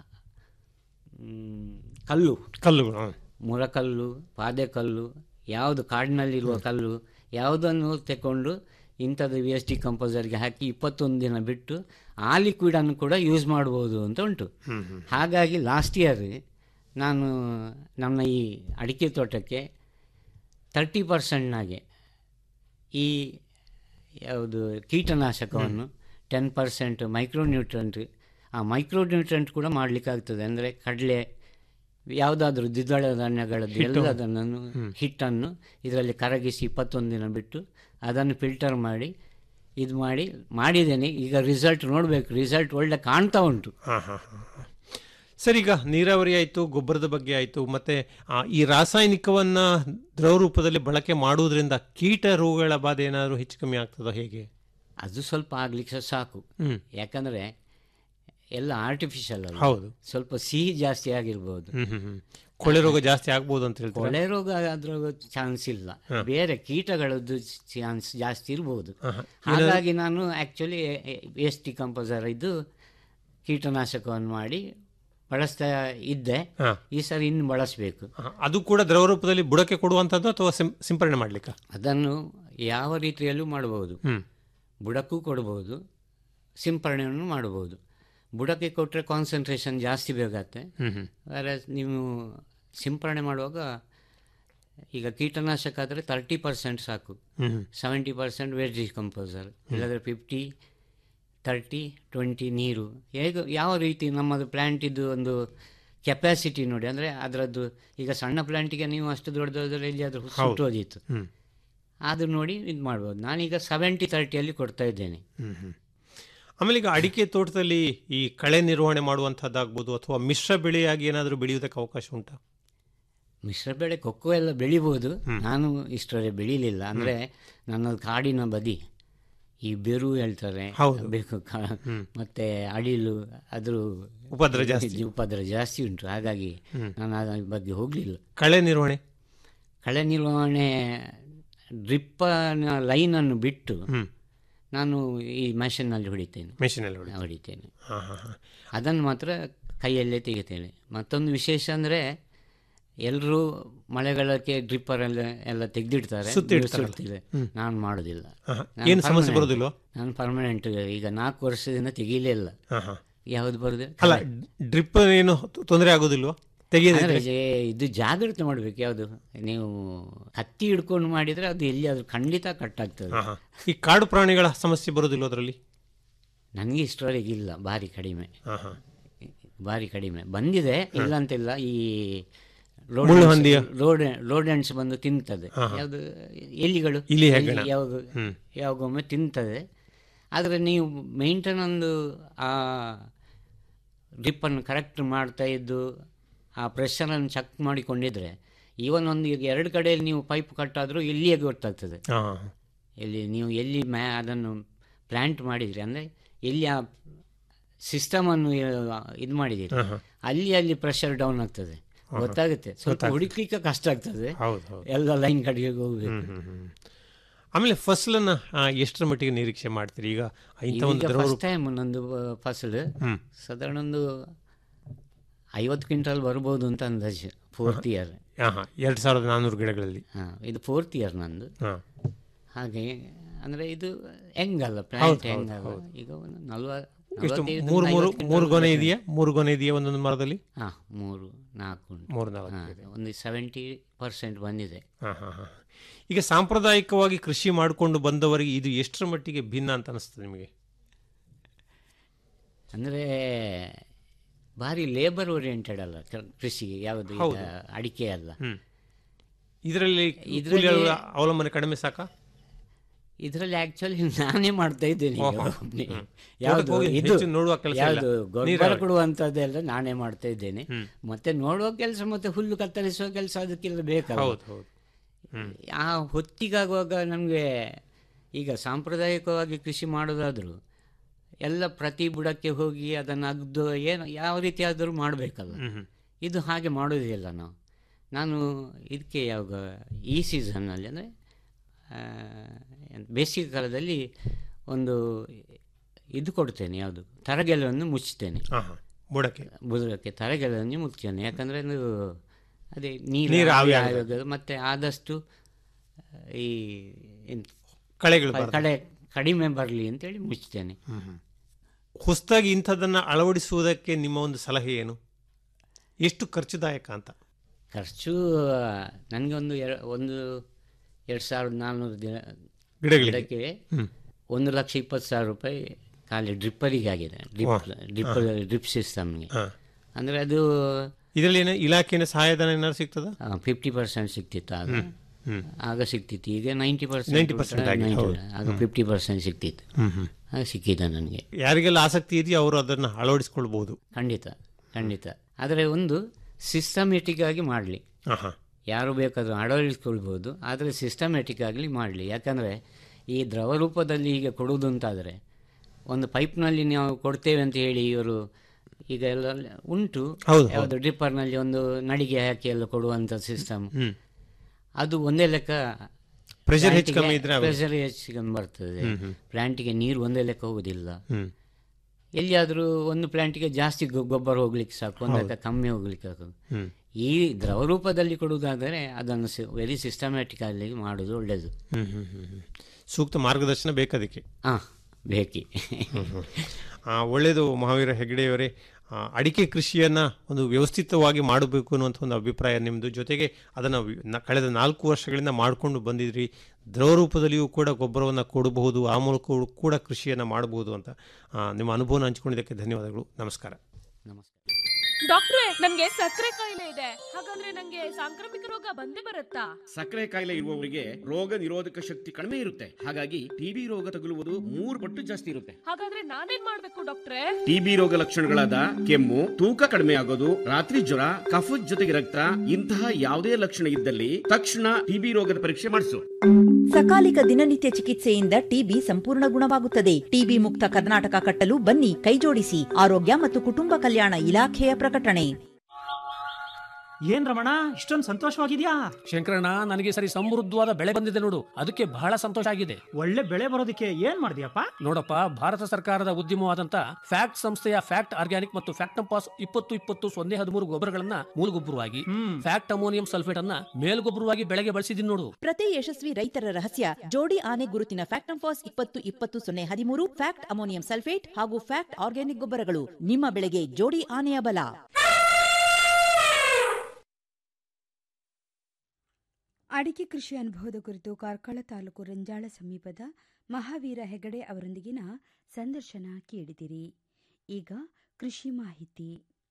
ಮ್, ಕಲ್ಲು ಕಲ್ಲುಗಳು ಹ. ಮುರಕಲ್ಲು ಪಾದೆಕಲ್ಲು ಯಾವುದು ಕಾಡಿನಲ್ಲಿರುವ ಕಲ್ಲು ಯಾವುದನ್ನು ತಗೊಂಡು ಇಂಥದ್ದು ವಿ ಎಸ್ ಟಿ ಕಂಪೋಸರ್ಗೆ ಹಾಕಿ ಇಪ್ಪತ್ತೊಂದು ದಿನ ಬಿಟ್ಟು ಆ ಲಿಕ್ವಿಡನ್ನು ಕೂಡ ಯೂಸ್ ಮಾಡ್ಬೋದು ಅಂತ ಉಂಟು ಹಾಗಾಗಿ ಲಾಸ್ಟ್ ಇಯರ್ ನಾನು ನನ್ನ ಈ ಅಡಿಕೆ ತೋಟಕ್ಕೆ ತರ್ಟಿ ಪರ್ಸೆಂಟ್ನಾಗೆ ಈ ಯಾವುದು ಕೀಟನಾಶಕವನ್ನು ಟೆನ್ ಪರ್ಸೆಂಟ್ ಮೈಕ್ರೋನ್ಯೂಟ್ರೆಂಟ್ ಆ ಮೈಕ್ರೋನ್ಯೂಟ್ರೆಂಟ್ ಕೂಡ ಮಾಡಲಿಕ್ಕಾಗ್ತದೆ ಅಂದರೆ ಕಡಲೆ ಯಾವುದಾದ್ರೂ ದ್ವಿದಳ ಧಾನ್ಯಗಳದ್ದು ಹಿಟ್ಟು. ಎಲ್ಲದನ್ನು ಹಿಟ್ಟನ್ನು ಇದರಲ್ಲಿ ಕರಗಿಸಿ ಇಪ್ಪತ್ತೊಂದು ದಿನ ಬಿಟ್ಟು ಅದನ್ನು ಫಿಲ್ಟರ್ ಮಾಡಿ ಇದು ಮಾಡಿ ಮಾಡಿದ್ದೇನೆ ಈಗ ರಿಸಲ್ಟ್ ನೋಡಬೇಕು ರಿಸಲ್ಟ್ ಒಳ್ಳೆ ಕಾಣ್ತಾ ಉಂಟು ಹಾ, ಹಾ, ಹಾ, ಹಾ. ಸರಿ ಈಗ ನೀರಾವರಿ ಆಯಿತು ಗೊಬ್ಬರದ ಬಗ್ಗೆ ಆಯಿತು ಮತ್ತೆ ಆ, ಈ ರಾಸಾಯನಿಕವನ್ನ ದ್ರವ ರೂಪದಲ್ಲಿ ಬಳಕೆ ಮಾಡುವುದರಿಂದ ಕೀಟ ರೋಗಗಳ ಬಾಧೆ ಏನಾದರೂ ಹೆಚ್ಚು ಕಮ್ಮಿ ಆಗ್ತದೋ ಹೇಗೆ ಅದು ಸ್ವಲ್ಪ ಆಗ್ಲಿಕ್ಕೆ ಸಾಕು ಹ್ಮ್. ಯಾಕಂದ್ರೆ ಎಲ್ಲ ಆರ್ಟಿಫಿಷಿಯಲ್ ಅಲ್ಲ ಹೌದು. ಸ್ವಲ್ಪ ಸಿಹಿ ಜಾಸ್ತಿ ಆಗಿರ್ಬೋದು ಹ್ಮ್, ಹ್ಮ್, ಹ್ಮ್. ಕೊಳೆ ರೋಗ ಜಾಸ್ತಿ ಆಗ್ಬೋದು ಅಂತ ಹೇಳ್ತಾರೆ ಕೊಳೆ ರೋಗ ಅದ್ರ ಚಾನ್ಸ್ ಇಲ್ಲ ಹ. ಬೇರೆ ಕೀಟಗಳದ್ದು ಚಾನ್ಸ್ ಜಾಸ್ತಿ ಇರ್ಬೋದು ಹ, ಹ. ಹಾಗಾಗಿ ನಾನು ಆಕ್ಚುಲಿ ವೇಸ್ಟ್ ಡಿಕಂಪೋಸರ್ ಇದು ಕೀಟನಾಶಕವನ್ನು ಮಾಡಿ ಬಳಸ್ತಾ ಇದ್ದೆ ಹ. ಈ ಸರಿ ಇನ್ನು ಬಳಸಬೇಕು ಅದು ಕೂಡ ದ್ರವ ರೂಪದಲ್ಲಿ ಬುಡಕ್ಕೆ ಕೊಡುವಂಥದ್ದು ಅಥವಾ ಸಿಂ- ಸಿಂಪರಣೆ ಮಾಡ್ಲಿಕ್ಕೆ ಅದನ್ನು ಯಾವ ರೀತಿಯಲ್ಲೂ ಮಾಡಬಹುದು ಹ್ಮ್. ಬುಡಕ್ಕೂ ಕೊಡಬಹುದು ಸಿಂಪರಣೆಯನ್ನು ಮಾಡಬಹುದು ಬುಡಕ್ಕೆ ಕೊಟ್ಟರೆ ಕಾನ್ಸಂಟ್ರೇಷನ್ ಜಾಸ್ತಿ ಬೇಕಾಗತ್ತೆ ಹ್ಮ್, ಹ್ಮ್. ಬೇರೆ ನೀವು ಸಿಂಪರಣೆ ಮಾಡುವಾಗ ಈಗ ಕೀಟನಾಶಕ ಆದರೆ ತರ್ಟಿ ಪರ್ಸೆಂಟ್ ಸಾಕು ಹ್ಮ್, ಹ್ಮ್. ಸೆವೆಂಟಿ ಪರ್ಸೆಂಟ್ ವೇಸ್ಟ್ ಡಿಕಂಪೋಸರ್ ಇಲ್ಲಾಂದರೆ ಫಿಫ್ಟಿ ತರ್ಟಿ ಟ್ವೆಂಟಿ ನೀರು ಹೇಗೆ ಯಾವ ರೀತಿ ನಮ್ಮದು ಪ್ಲ್ಯಾಂಟಿದ್ದು ಒಂದು ಕೆಪಾಸಿಟಿ ನೋಡಿ ಅಂದರೆ ಅದರದ್ದು ಈಗ ಸಣ್ಣ ಪ್ಲ್ಯಾಂಟಿಗೆ ನೀವು ಅಷ್ಟು ದೊಡ್ಡದಾದ್ರೆ ಎಲ್ಲಿಯಾದರೂ ಹೌದು. ಸುಟ್ಟೋದಿತ್ತು ಹ್ಮ್. ಅದು ನೋಡಿ ಇದು ಮಾಡ್ಬೋದು ನಾನೀಗ ಸೆವೆಂಟಿ ತರ್ಟಿಯಲ್ಲಿ ಕೊಡ್ತಾ ಇದ್ದೇನೆ ಹ್ಮ್, ಹ್ಮ್. ಆಮೇಲೆ ಈಗ ಅಡಿಕೆ ತೋಟದಲ್ಲಿ ಈ ಕಳೆ ನಿರ್ವಹಣೆ ಮಾಡುವಂಥದ್ದಾಗ್ಬೋದು ಅಥವಾ ಮಿಶ್ರ ಬೆಳೆಯಾಗಿ ಏನಾದರೂ ಬೆಳೆಯುವುದಕ್ಕೆ ಅವಕಾಶ ಉಂಟಾ ಮಿಶ್ರ ಬೆಳೆ ಕೊಕ್ಕೋ ಎಲ್ಲ ಬೆಳಿಬೋದು ನಾನು ಇಷ್ಟರವರೆಗೆ ಬೆಳೀಲಿಲ್ಲ ಅಂದರೆ ನನ್ನದು ಕಾಡಿನ ಬದಿ ಈ ಬೆರು ಹೇಳ್ತಾರೆ ಹೌದು. ಬೇಕು ಕ- ಮತ್ತೆ ಅಡಿಲು ಅದ್ರ ಉಪದ್ರ ಜಾಸ್ತಿ. ಉಪದ್ರ ಜಾಸ್ತಿ ಉಂಟು ಹಾಗಾಗಿ ಹ್ಮ್. ನಾನು ಅದ್ರ ಬಗ್ಗೆ ಹೋಗಲಿಲ್ಲ ಕಳೆ ನಿರ್ವಹಣೆ ಕಳೆ ನಿರ್ವಹಣೆ ಡ್ರಿಪ್ಪನ ಲೈನನ್ನು ಬಿಟ್ಟು ಹ್ಮ್. ನಾನು ಈ ಮೆಷಿನಲ್ಲಿ ಹೊಡಿತೇನೆ ಮೆಷಿನಲ್ಲಿ ಹೊಡಿ ಹೊಡಿತೇನೆ ಹಾ, ಹಾ, ಹಾ. ಅದನ್ನು ಮಾತ್ರ ಕೈಯಲ್ಲೇ ತೆಗಿತೇನೆ ಮತ್ತೊಂದು ವಿಶೇಷ ಅಂದರೆ ಎಲ್ಲರೂ ಮಳೆಗಾಲಕ್ಕೆ ಡ್ರಿಪ್ಪರ್ ಎಲ್ಲ ಎಲ್ಲ ತೆಗೆದಿಡ್ತಾರೆ ಸುತ್ತಿ ಇಡ್ತಾರಲ್ಲ. ಸುಡ್ತಿದೆ ಹ್ಮ್. ನಾನು ಮಾಡೋದಿಲ್ಲ ಆಹಾ. ನಾನು ಏನು ಸಮಸ್ಯೆ permanent. ಬರೋದಿಲ್ವಾ? ನಾನು ಪರ್ಮನೆಂಟ್ ಈಗ ನಾಲ್ಕು ವರ್ಷದಿಂದ ತೆಗೀಲೇ ಇಲ್ಲ ಆಹಾ. ಯಾವ್ದು ಬರುದು ಅಲ್ಲ ಡ್ರಿಪ್ ಏನು ತೊಂದರೆ ಆಗೋದಿಲ್ವಾ ತೆಗೆಯೋದಿದ್ರೆ ಅಂದ್ರೆ ಜೆ- ಇದು ಜಾಗ್ರತೆ ಮಾಡ್ಬೇಕು ಯಾವುದು ನೀವು ಹತ್ತಿ ಹಿಡ್ಕೊಂಡು ಮಾಡಿದ್ರೆ ಅದು ಎಲ್ಲಿಯಾದ್ರೂ ಖಂಡಿತ ಕಟ್ ಆಗ್ತದೆ ಹಾ, ಹಾ. ಈ ಕಾಡು ಪ್ರಾಣಿಗಳ ಸಮಸ್ಯೆ ಬರೋದಿಲ್ಲ ಅದರಲ್ಲಿ ನನಗೆ ಇಷ್ಟರವರೆಗೆ ಇಲ್ಲ ಭಾರಿ ಕಡಿಮೆ ಹಾ, ಹಾ. ಭಾರಿ ಕಡಿಮೆ ಬಂದಿದೆ ಇಲ್ಲ ಅಂತಿಲ್ಲ ಈ ಮುಳ್ಳು ಹಂದಿಯ? ರೋಡ್ ರೋಡೆಂಟ್ಸ್ ಬಂದು ತಿಂತದೆ ಹಾ, ಹಾ. ಯಾವುದು ಎಲಿಗಳು ಇಲಿ ಹೆಗ್ಗಣ. ಎಲಿ ಯಾವಾಗ ಹ್ಮ್. ಯಾವಾಗೊಮ್ಮೆ ತಿಂತದೆ ಆದರೆ ನೀವು ಮೇಂಟೈನ್ ಒಂದು ಆ ಡ್ರಿಪ್ಪನ್ನು ಕರೆಕ್ಟ್ ಮಾಡ್ತಾ ಇದ್ದು ಆ ಪ್ರೆಷರನ್ನು ಚೆಕ್ ಮಾಡಿಕೊಂಡಿದ್ರೆ ಈವನ್ ಒಂದು ಈಗ ಎರಡು ಕಡೆಯಲ್ಲಿ ನೀವು ಪೈಪ್ ಕಟ್ಟಾದರೂ ಇಲ್ಲಿಯೇ ಗೊತ್ತಾಗ್ತದೆ ಹಾ. ಎಲ್ಲಿ ನೀವು ಎಲ್ಲಿ ಮ್ಯಾ ಅದನ್ನು ಪ್ಲ್ಯಾಂಟ್ ಮಾಡಿದ್ರಿ ಅಂದರೆ ಎಲ್ಲಿ ಆ ಸಿಸ್ಟಮನ್ನು ಇದು ಮಾಡಿದ್ದೀರಿ ಹಾ, ಹಾ. ಅಲ್ಲಿ ಅಲ್ಲಿ ಪ್ರೆಷರ್ ಡೌನ್ ಆಗ್ತದೆ ಹಾ, ಹಾ. ಗೊತ್ತಾಗುತ್ತೆ ಸ್ವಲ್ಪ ಗೊತ್ತಾಗ್ತದೆ. ಹುಡುಕ್ಲಿಕ್ಕೆ ಕಷ್ಟ ಆಗ್ತದೆ ಹೌದು, ಹೌದು. ಎಲ್ಲ ಲೈನ್ ಕಡೆಗೆ ಹೋಗ್ಬೇಕು ಹ್ಮ್, ಹ್ಮ್, ಹ್ಮ್. ಆಮೇಲೆ ಫಸಲನ್ನ ಆ, ಎಷ್ಟರ ಮಟ್ಟಿಗೆ ನಿರೀಕ್ಷೆ ಮಾಡ್ತೀರಿ ಈಗ ಇಂಥ ಒಂದು ದ್ರವ ಫಸ್ಟ್ ರೂಪ ಟೈಮ್ ನಂದು ಫಸಲು ಹ್ಮ್. ಸಾಧಾರಣ ಒಂದು ಐವತ್ತು ಕ್ವಿಂಟಲ್ ಬರ್ಬೋದು ಅಂತ ಅಂದಾಜು ಫೋರ್ತ್ ಇಯರ್ ಹಾ, ಹಾ. ಎರಡು ಸಾವಿರದ ನಾನ್ನೂರು ಗಿಡಗಳಲ್ಲಿ ಹಾಂ ಇದು ಫೋರ್ತ್ ಇಯರ್ ನಂದು ಹಾ. ಹಾಗೆ ಅಂದರೆ ಇದು ಹೆಂಗಲ್ಲ ಹೌದು, ಪ್ಲಾಂಟ್ ಹೌದು, ಹೆಂಗಲ್ಲ ಹೌದು. ಈಗ ಒಂದು ನಲ್ವ ಎಷ್ಟು ನಲವತ್ತೈದರಿಂದ ಮೂರು ಮೂರು ಐವತ್ತು ಮೂರು ಕ್ವಿಂಟಲ್ ಗೊನೆ ಬರ್ತದೆ. ಇದೆಯಾ ಮೂರು ಗೊನೆ ಇದೆಯಾ ಒಂದೊಂದು ಮರದಲ್ಲಿ ಹಾಂ ಮೂರು ನಾಲ್ಕು ಉಂಟು. ಮೂರು ನಾಲ್ಕು ಹಾ, ಒಂದು ಸೆವೆಂಟಿ ಪರ್ಸೆಂಟ್ ಬಂದಿದೆ ಹಾ, ಹಾ, ಹಾ. ಈಗ ಸಾಂಪ್ರದಾಯಿಕವಾಗಿ ಕೃಷಿ ಮಾಡಿಕೊಂಡು ಬಂದವರಿಗೆ ಇದು ಎಷ್ಟರ ಮಟ್ಟಿಗೆ ಭಿನ್ನ ಅಂತ ಅನಿಸ್ತದೆ ನಿಮಗೆ ಅಂದರೆ ಭಾರಿ ಲೇಬರ್ ಓರಿಯೆಂಟೆಡ್ ಅಲ್ಲ ಕ- ಕೃಷಿಗೆ ಯಾವುದು ಈಗ ಹೌದು. ಅಡಿಕೆ ಅಲ್ಲ ಹ್ಮ್. ಇದರಲ್ಲಿ ಇದ್ರಲ್ಲಿ- ಕೂಲಿಗಳ ಅವಲಂಬನೆ ಕಡಿಮೆ ಸಾಕಾ ಇದರಲ್ಲಿ ಆಕ್ಚುಲಿ ನಾನೇ ಮಾಡ್ತಾ ಇದ್ದೇನೆ ಈಗ ಓಹೋ. ಒಬ್ನೇ. ಹ್ಮ್. ಯಾವುದು ತೋಟಕ್ಕೆ ಹೋಗಿ ಇದು ಹೆಚ್ಚು ನೋಡುವ ಕೆಲಸ ಇಲ್ಲ. ಯಾವುದು ಗೊಬ್ಬರ ನೀರಾವರಿ. ಕೊಡುವಂಥದ್ದೆಲ್ಲ ನಾನೇ ಮಾಡ್ತಾ ಇದ್ದೇನೆ ಹ್ಮ್. ಮತ್ತೆ ನೋಡುವ ಕೆಲಸ ಮತ್ತೆ ಹುಲ್ಲು ಕತ್ತರಿಸುವ ಕೆಲಸ ಅದಕ್ಕೆಲ್ಲ ಬೇಕಲ್ಲ ಹೌದು ಹೌದು ಹ್ಮ್. ಆ ಹೊತ್ತಿಗಾಗುವಾಗ ನಮಗೆ ಈಗ ಸಾಂಪ್ರದಾಯಿಕವಾಗಿ ಕೃಷಿ ಮಾಡೋದಾದರೂ ಎಲ್ಲ ಪ್ರತಿ ಬುಡಕ್ಕೆ ಹೋಗಿ ಅದನ್ನು ಅಗ್ದು ಏನು ಯಾವ ರೀತಿ ಆದರೂ ಮಾಡಬೇಕಲ್ಲ ಹ್ಮ್ ಹ್ಮ್. ಇದು ಹಾಗೆ ಮಾಡೋದಿಲ್ಲ ನಾವು ನಾನು ಇದಕ್ಕೆ ಯಾವಾಗ ಈ ಸೀಸನ್ನಲ್ಲಿ ಅಂದರೆ ಬೇಸಿಗೆ ಕಾಲದಲ್ಲಿ ಒಂದು ಇದು ಕೊಡ್ತೇನೆ ಯಾವುದು ತರಗೆಲವನ್ನು ಮುಚ್ಚುತ್ತೇನೆ ಬುಡಕ್ಕೆ ಬುಡಕ್ಕೆ ತರಗೆಲವನ್ನು ಮುಚ್ಚುತ್ತೇನೆ ಯಾಕಂದರೆ ಅದು ಅದೇ ನೀರು ನೀರು ಆವಿ ಆವಿ ಆಗದು. ಆಗೋದು ಮತ್ತು ಆದಷ್ಟು ಈ ಎಂತ- ಕಳೆಗಳು ಕ- ಬರದು. ಕಳೆ ಕಡಿಮೆ ಬರಲಿ ಅಂತೇಳಿ ಮುಚ್ಚುತ್ತೇನೆ ಹೊಸದಾಗಿ ಇಂಥದ್ದನ್ನು ಅಳವಡಿಸುವುದಕ್ಕೆ ನಿಮ್ಮ ಒಂದು ಸಲಹೆ ಏನು ಎಷ್ಟು ಖರ್ಚುದಾಯಕ ಅಂತ ಖರ್ಚು ನನಗೆ ಒಂದು ಎರ ಒಂದು ಎರಡು ಸಾವಿರದ ನಾನ್ನೂರು ದಿನ ಗಿಡಗಳಿಗೆ? ಗಿಡಕ್ಕೆ ಹ್ಮ್. ಒಂದು ಲಕ್ಷ ಇಪ್ಪತ್ತು ಸಾವಿರ ರೂಪಾಯಿ ಖಾಲಿ ಡ್ರಿಪ್ಪರಿಗೆ ಆಗಿದೆ ಡ್ರಿಪ್ ವಾ. ಡ್ರಿಪ್ ಹಾ. ಡ್ರಿಪ್ ಸಿಸ್ಟಮ್ಗೆ ಹಾ. ಅಂದರೆ ಅದು ಇದರಲ್ಲಿ ಏನು ಇಲಾಖೆಯ ಸಹಾಯಧನ ಏನಾದ್ರು ಸಿಗ್ತದ ಫಿಫ್ಟಿ ಪರ್ಸೆಂಟ್ ಸಿಕ್ತಿತ್ತು ಆಗ ಹ್ಮ್. ಹ್ಮ್. ಆಗ ಸಿಕ್ತಿತ್ತು ಈಗ ನೈಂಟಿ ಪರ್ಸೆಂಟ್ 90% ಆಗಿದೆ, ಹೌದು. ಆಗ ಹ್ಮ್. ಫಿಫ್ಟಿ ಪರ್ಸೆಂಟ್ ಸಿಕ್ತಿತ್ತು ಹ್ಮ್, ಹ್ಮ್. ಆಗ ಸಿಕ್ಕಿದೆ ನನಗೆ ಯಾರಿಗೆಲ್ಲ ಆಸಕ್ತಿ ಇದೆಯೋ ಅವರು ಅದನ್ನು ಅಳವಡಿಸಿಕೊಳ್ಬಹುದು ಖಂಡಿತ ಖಂಡಿತ ಆದರೆ ಒಂದು ಸಿಸ್ಟಮೆಟಿಕ್ ಆಗಿ ಮಾಡಲಿ ಆಹಾ. ಯಾರು ಬೇಕಾದರೂ ಅಳವಡಿಸ್ಕೊಳ್ಬೋದು ಆದರೆ ಸಿಸ್ಟಮೆಟಿಕ್ ಆಗಲಿ ಮಾಡಲಿ ಯಾಕಂದರೆ ಈ ದ್ರವ ರೂಪದಲ್ಲಿ ಈಗ ಕೊಡುವುದು ಅಂತಾದರೆ ಒಂದು ಪೈಪ್ನಲ್ಲಿ ನಾವು ಕೊಡ್ತೇವೆ ಅಂತ ಹೇಳಿ ಇವರು ಈಗ ಎಲ್ಲ ಉಂಟು ಹೌದು, ಯಾವುದು ಡ್ರಿಪ್ಪರ್ನಲ್ಲಿ ಒಂದು ನಡಿಗೆ ಹಾಕಿ ಎಲ್ಲ ಕೊಡುವಂಥ ಸಿಸ್ಟಮ್ ಹ್ಮ್. ಅದು ಒಂದೇ ಲೆಕ್ಕ Pressure ಹೆಚ್ಚು ಪ್ಲಾಂಟಿಗೆ- ಕಮ್ಮಿ ಇದ್ರೆ ಆಗೋದು. ಪ್ರೆಷರ್ ಹೆಚ್ಚು ಕಮ್ಮಿ ಬರ್ತದೆ ಹ್ಮ್, ಹ್ಮ್. ಪ್ಲಾಂಟಿಗೆ ನೀರು ಒಂದೇ ಲೆಕ್ಕ ಹೋಗುದಿಲ್ಲ ಹ್ಮ್. ಎಲ್ಲಿಯಾದರೂ ಒಂದು ಪ್ಲಾಂಟಿಗೆ ಜಾಸ್ತಿ ಗೊ- ಗೊಬ್ಬರ ಹೋಗ್ಲಿಕ್ಕೆ ಸಾಕು ಒಂದು ಹೌದು. ಲೆಕ್ಕ ಕಮ್ಮಿ ಹೋಗ್ಲಿಕ್ಕೆ ಸಾಕು ಹ್ಮ್. ಈ ದ್ರವ ರೂಪದಲ್ಲಿ ಕೊಡುವುದಾದರೆ ಅದನ್ನು ವೆರಿ ಸಿಸ್ಟಮ್ಯಾಟಿಕ್ ಆಗಿ ಮಾಡೋದು ಒಳ್ಳೆಯದು ಹ್ಮ್, ಹ್ಮ್, ಹ್ಮ್, ಹ್ಮ್. ಸೂಕ್ತ ಮಾರ್ಗದರ್ಶನ ಬೇಕದಕ್ಕೆ ಹಾಂ ಬೇಕಿ ಆ, ಒಳ್ಳೆಯದು ಮಹಾವೀರ ಹೆಗ್ಡೆಯವರೇ ಆ, ಅಡಿಕೆ ಕೃಷಿಯನ್ನು ಒಂದು ವ್ಯವಸ್ಥಿತವಾಗಿ ಮಾಡಬೇಕು ಅನ್ನುವಂಥ ಒಂದು ಅಭಿಪ್ರಾಯ ನಿಮ್ಮದು ಜೊತೆಗೆ ಅದನ್ನು ವಿ- ನ- ಕಳೆದ ನಾಲ್ಕು ವರ್ಷಗಳಿಂದ ಮಾಡಿಕೊಂಡು ಬಂದಿದ್ರಿ ದ್ರವ ರೂಪದಲ್ಲಿಯೂ ಕೂಡ ಗೊಬ್ಬರವನ್ನು ಕೊಡಬಹುದು ಆ ಮೂಲಕ ಕೂಡ ಕೃಷಿಯನ್ನು ಮಾಡಬಹುದು ಅಂತ ಆ, ನಿಮ್ಮ ಅನುಭವನ ಹಂಚಿಕೊಂಡಿದ್ದಕ್ಕೆ ಧನ್ಯವಾದಗಳು ನಮಸ್ಕಾರ ನಮಸ್ಕಾರ ಡಾಕ್ಟ್ರೆ ನನ್ಗೆ ಸಕ್ಕರೆ ಕಾಯಿಲೆ ಇದೆ ಹಾಗಾದ್ರೆ ನಂಗೆ ಸಾಂಕ್ರಾಮಿಕ ರೋಗ ಬಂದೇ ಬರುತ್ತಾ ಸಕ್ಕರೆ ಕಾಯಿಲೆ ಇರುವವರಿಗೆ ರೋಗ ನಿರೋಧಕ ಶಕ್ತಿ ಕಡಿಮೆ ಇರುತ್ತೆ ಹಾಗಾಗಿ ಟಿಬಿ ರೋಗ ತಗುಲುವುದು ಮೂರು ಪಟ್ಟು ಜಾಸ್ತಿ ಇರುತ್ತೆ ಹಾಗಾದ್ರೆ ನಾನೇನ್ ಮಾಡ್ಬೇಕು ಡಾಕ್ಟ್ರೆ ಟಿಬಿ ರೋಗ ಲಕ್ಷಣಗಳಾದ ಕೆಮ್ಮು ತೂಕ ಕಡಿಮೆ ಆಗೋದು ರಾತ್ರಿ ಜ್ವರ ಕಫದ ಜೊತೆಗೆ ರಕ್ತ ಇಂತಹ ಯಾವುದೇ ಲಕ್ಷಣ ಇದ್ದಲ್ಲಿ ತಕ್ಷಣ ಟಿಬಿ ರೋಗದ ಪರೀಕ್ಷೆ ಮಾಡಿಸು ಸಕಾಲಿಕ ದಿನನಿತ್ಯ ಚಿಕಿತ್ಸೆಯಿಂದ ಟಿಬಿ ಸಂಪೂರ್ಣ ಗುಣವಾಗುತ್ತದೆ ಟಿಬಿ ಮುಕ್ತ ಕರ್ನಾಟಕ ಕಟ್ಟಲು ಬನ್ನಿ ಕೈಜೋಡಿಸಿ ಆರೋಗ್ಯ ಮತ್ತು ಕುಟುಂಬ ಕಲ್ಯಾಣ ಇಲಾಖೆಯ ಪ್ರಕಟಣೆ ಏನ್ ರಮಣ ಇಷ್ಟೊಂದು ಸಂತೋಷವಾಗಿದ್ಯಾ ಶಂಕರಣ್ಣ ನನಗೆ ಸರಿ ಸಮೃದ್ಧವಾದ ಬೆಳೆ ಬಂದಿದೆ ನೋಡು ಅದಕ್ಕೆ ಬಹಳ ಸಂತೋಷ ಆಗಿದೆ ಒಳ್ಳೆ ಬೆಳೆ ಬರೋದಕ್ಕೆ ಏನ್ ಮಾಡಿದ್ಯಪ್ಪ ನೋಡಪ್ಪ ಭಾರತ ಸರ್ಕಾರದ ಉದ್ಯಮವಾದಂತ ಫ್ಯಾಕ್ಟ್ ಸಂಸ್ಥೆಯ ಫ್ಯಾಕ್ಟ್ ಆರ್ಗ್ಯಾನಿಕ್ ಮತ್ತು ಫ್ಯಾಕ್ಟಂಪಾಸ್ ಇಪ್ಪತ್ತು ಇಪ್ಪತ್ತು ಸೊನ್ನೆ ಹದಿಮೂರು ಗೊಬ್ಬರಗಳನ್ನ ಮೂಲಗೊಬ್ಬರವಾಗಿ ಫ್ಯಾಕ್ಟ್ ಅಮೋನಿಯಂ ಸಲ್ಫೇಟ್ ಅನ್ನ ಮೇಲ್ಗೊಬ್ಬರವಾಗಿ ಬೆಳೆಗೆ ಬಳಸಿದೀನಿ ನೋಡು ಪ್ರತಿ ಯಶಸ್ವಿ ರೈತರ ರಹಸ್ಯ ಜೋಡಿ ಆನೆ ಗುರುತಿನ ಫ್ಯಾಕ್ಟಂಫಾಸ್ ಇಪ್ಪತ್ತು ಇಪ್ಪತ್ತು ಸೊನ್ನೆ ಹದಿಮೂರು ಫ್ಯಾಕ್ಟ್ ಅಮೋನಿಯಂ ಸಲ್ಫೇಟ್ ಹಾಗೂ ಫ್ಯಾಕ್ಟ್ ಆರ್ಗ್ಯಾನಿಕ್ ಗೊಬ್ಬರಗಳು ನಿಮ್ಮ ಬೆಳೆಗೆ ಜೋಡಿ ಆನೆಯ ಬಲ ಅಡಿಕೆ ಕೃಷಿ ಅನುಭವದ ಕುರಿತು ಕಾರ್ಕಳ ತಾಲೂಕು ರಂಜಾಳ ಸಮೀಪದ ಮಹಾವೀರ ಹೆಗಡೆ ಅವರೊಂದಿಗಿನ ಸಂದರ್ಶನ ಕೇಳಿದಿರಿ ಈಗ ಕೃಷಿ ಮಾಹಿತಿ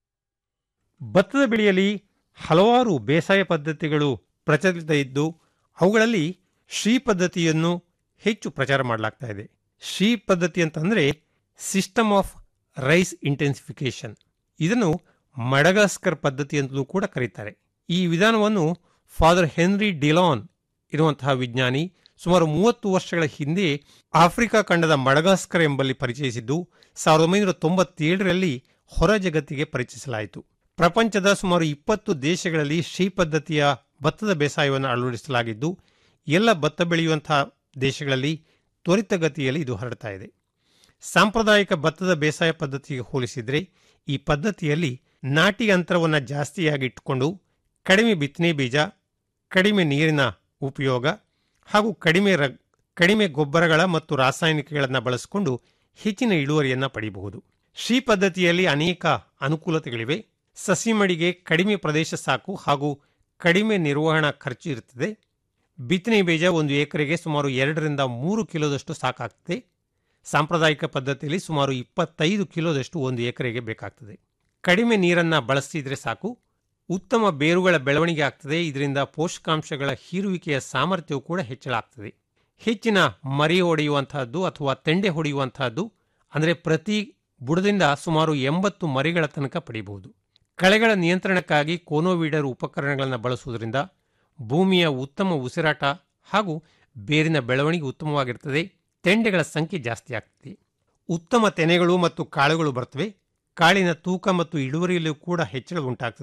ಭತ್ತದ ಬೆಳೆಯಲ್ಲಿ ಹಲವಾರು ಬೇಸಾಯ ಪದ್ಧತಿಗಳು ಪ್ರಚಲಿತ ಇದ್ದು ಅವುಗಳಲ್ಲಿ ಶ್ರೀ ಪದ್ಧತಿಯನ್ನು ಹೆಚ್ಚು ಪ್ರಚಾರ ಮಾಡಲಾಗ್ತಾ ಇದೆ ಶ್ರೀ ಪದ್ಧತಿ ಅಂತಂದರೆ ಸಿಸ್ಟಮ್ ಆಫ್ ರೈಸ್ ಇಂಟೆನ್ಸಿಫಿಕೇಶನ್ ಇದನ್ನು ಮಡಗಾಸ್ಕರ್ ಪದ್ಧತಿ ಅಂತಲೂ ಕೂಡ ಕರೀತಾರೆ ಈ ವಿಧಾನವನ್ನು ಫಾದರ್ ಹೆನ್ರಿ ಡಿಲಾನ್ ಇರುವಂತಹ ವಿಜ್ಞಾನಿ ಸುಮಾರು ಮೂವತ್ತು ವರ್ಷಗಳ ಹಿಂದೆ ಆಫ್ರಿಕಾ ಖಂಡದ ಮಡಗಾಸ್ಕರ್ ಎಂಬಲ್ಲಿ ಪರಿಚಯಿಸಿದ್ದು ಸಾವಿರದ ಒಂಬೈನೂರ ತೊಂಬತ್ತೇಳರಲ್ಲಿ ಹೊರ ಜಗತ್ತಿಗೆ ಪರಿಚಯಿಸಲಾಯಿತು ಪ್ರಪಂಚದ ಸುಮಾರು ಇಪ್ಪತ್ತು ದೇಶಗಳಲ್ಲಿ ಶ್ರೀ ಪದ್ಧತಿಯ ಭತ್ತದ ಬೇಸಾಯವನ್ನು ಅಳವಡಿಸಲಾಗಿದ್ದು ಎಲ್ಲ ಭತ್ತ ಬೆಳೆಯುವಂತಹ ದೇಶಗಳಲ್ಲಿ ತ್ವರಿತಗತಿಯಲ್ಲಿ ಇದು ಹರಡ್ತಾ ಇದೆ ಸಾಂಪ್ರದಾಯಿಕ ಭತ್ತದ ಬೇಸಾಯ ಪದ್ಧತಿಗೆ ಹೋಲಿಸಿದರೆ ಈ ಪದ್ಧತಿಯಲ್ಲಿ ನಾಟಿ ಅಂತರವನ್ನು ಜಾಸ್ತಿಯಾಗಿ ಇಟ್ಟುಕೊಂಡು ಕಡಿಮೆ ಬಿತ್ತನೆ ಬೀಜ ಕಡಿಮೆ ನೀರಿನ ಉಪಯೋಗ ಹಾಗೂ ಕಡಿಮೆ ರ ಕಡಿಮೆ ಗೊಬ್ಬರಗಳ ಮತ್ತು ರಾಸಾಯನಿಕಗಳನ್ನು ಬಳಸಿಕೊಂಡು ಹೆಚ್ಚಿನ ಇಳುವರಿಯನ್ನು ಪಡೆಯಬಹುದು ಶ್ರೀ ಪದ್ಧತಿಯಲ್ಲಿ ಅನೇಕ ಅನುಕೂಲತೆಗಳಿವೆ ಸಸಿ ಮಡಿಗೆ ಕಡಿಮೆ ಪ್ರದೇಶ ಸಾಕು ಹಾಗೂ ಕಡಿಮೆ ನಿರ್ವಹಣಾ ಖರ್ಚು ಇರುತ್ತದೆ ಬಿತ್ತನೆ ಬೀಜ ಒಂದು ಎಕರೆಗೆ ಸುಮಾರು ಎರಡರಿಂದ ಮೂರು ಕಿಲೋದಷ್ಟು ಸಾಕಾಗ್ತದೆ ಸಾಂಪ್ರದಾಯಿಕ ಪದ್ಧತಿಯಲ್ಲಿ ಸುಮಾರು ಇಪ್ಪತ್ತೈದು ಕಿಲೋದಷ್ಟು ಒಂದು ಎಕರೆಗೆ ಬೇಕಾಗ್ತದೆ ಕಡಿಮೆ ನೀರನ್ನು ಬಳಸಿದರೆ ಸಾಕು ಉತ್ತಮ ಬೇರುಗಳ ಬೆಳವಣಿಗೆ ಆಗ್ತದೆ ಇದರಿಂದ ಪೋಷಕಾಂಶಗಳ ಹೀರುವಿಕೆಯ ಸಾಮರ್ಥ್ಯವು ಕೂಡ ಹೆಚ್ಚಳ ಆಗ್ತದೆ ಹೆಚ್ಚಿನ ಮರಿ ಹೊಡೆಯುವಂತಹದ್ದು ಅಥವಾ ತೆಂಡೆ ಹೊಡೆಯುವಂತಹದ್ದು ಅಂದರೆ ಪ್ರತಿ ಬುಡದಿಂದ ಸುಮಾರು ಎಂಬತ್ತು ಮರಿಗಳ ತನಕ ಪಡೆಯಬಹುದು ಕಳೆಗಳ ನಿಯಂತ್ರಣಕ್ಕಾಗಿ ಕೋನೋವೀಡರ್ ಉಪಕರಣಗಳನ್ನು ಬಳಸುವುದರಿಂದ ಭೂಮಿಯ ಉತ್ತಮ ಉಸಿರಾಟ ಹಾಗೂ ಬೇರಿನ ಬೆಳವಣಿಗೆ ಉತ್ತಮವಾಗಿರ್ತದೆ ತೆಂಡೆಗಳ ಸಂಖ್ಯೆ ಜಾಸ್ತಿ ಆಗ್ತದೆ ಉತ್ತಮ ತೆನೆಗಳು ಮತ್ತು ಕಾಳುಗಳು ಬರ್ತವೆ ಕಾಳಿನ ತೂಕ ಮತ್ತು ಇಳುವರಿಯಲ್ಲೂ ಕೂಡ ಹೆಚ್ಚಳ ಉಂಟಾಗ್ತದೆ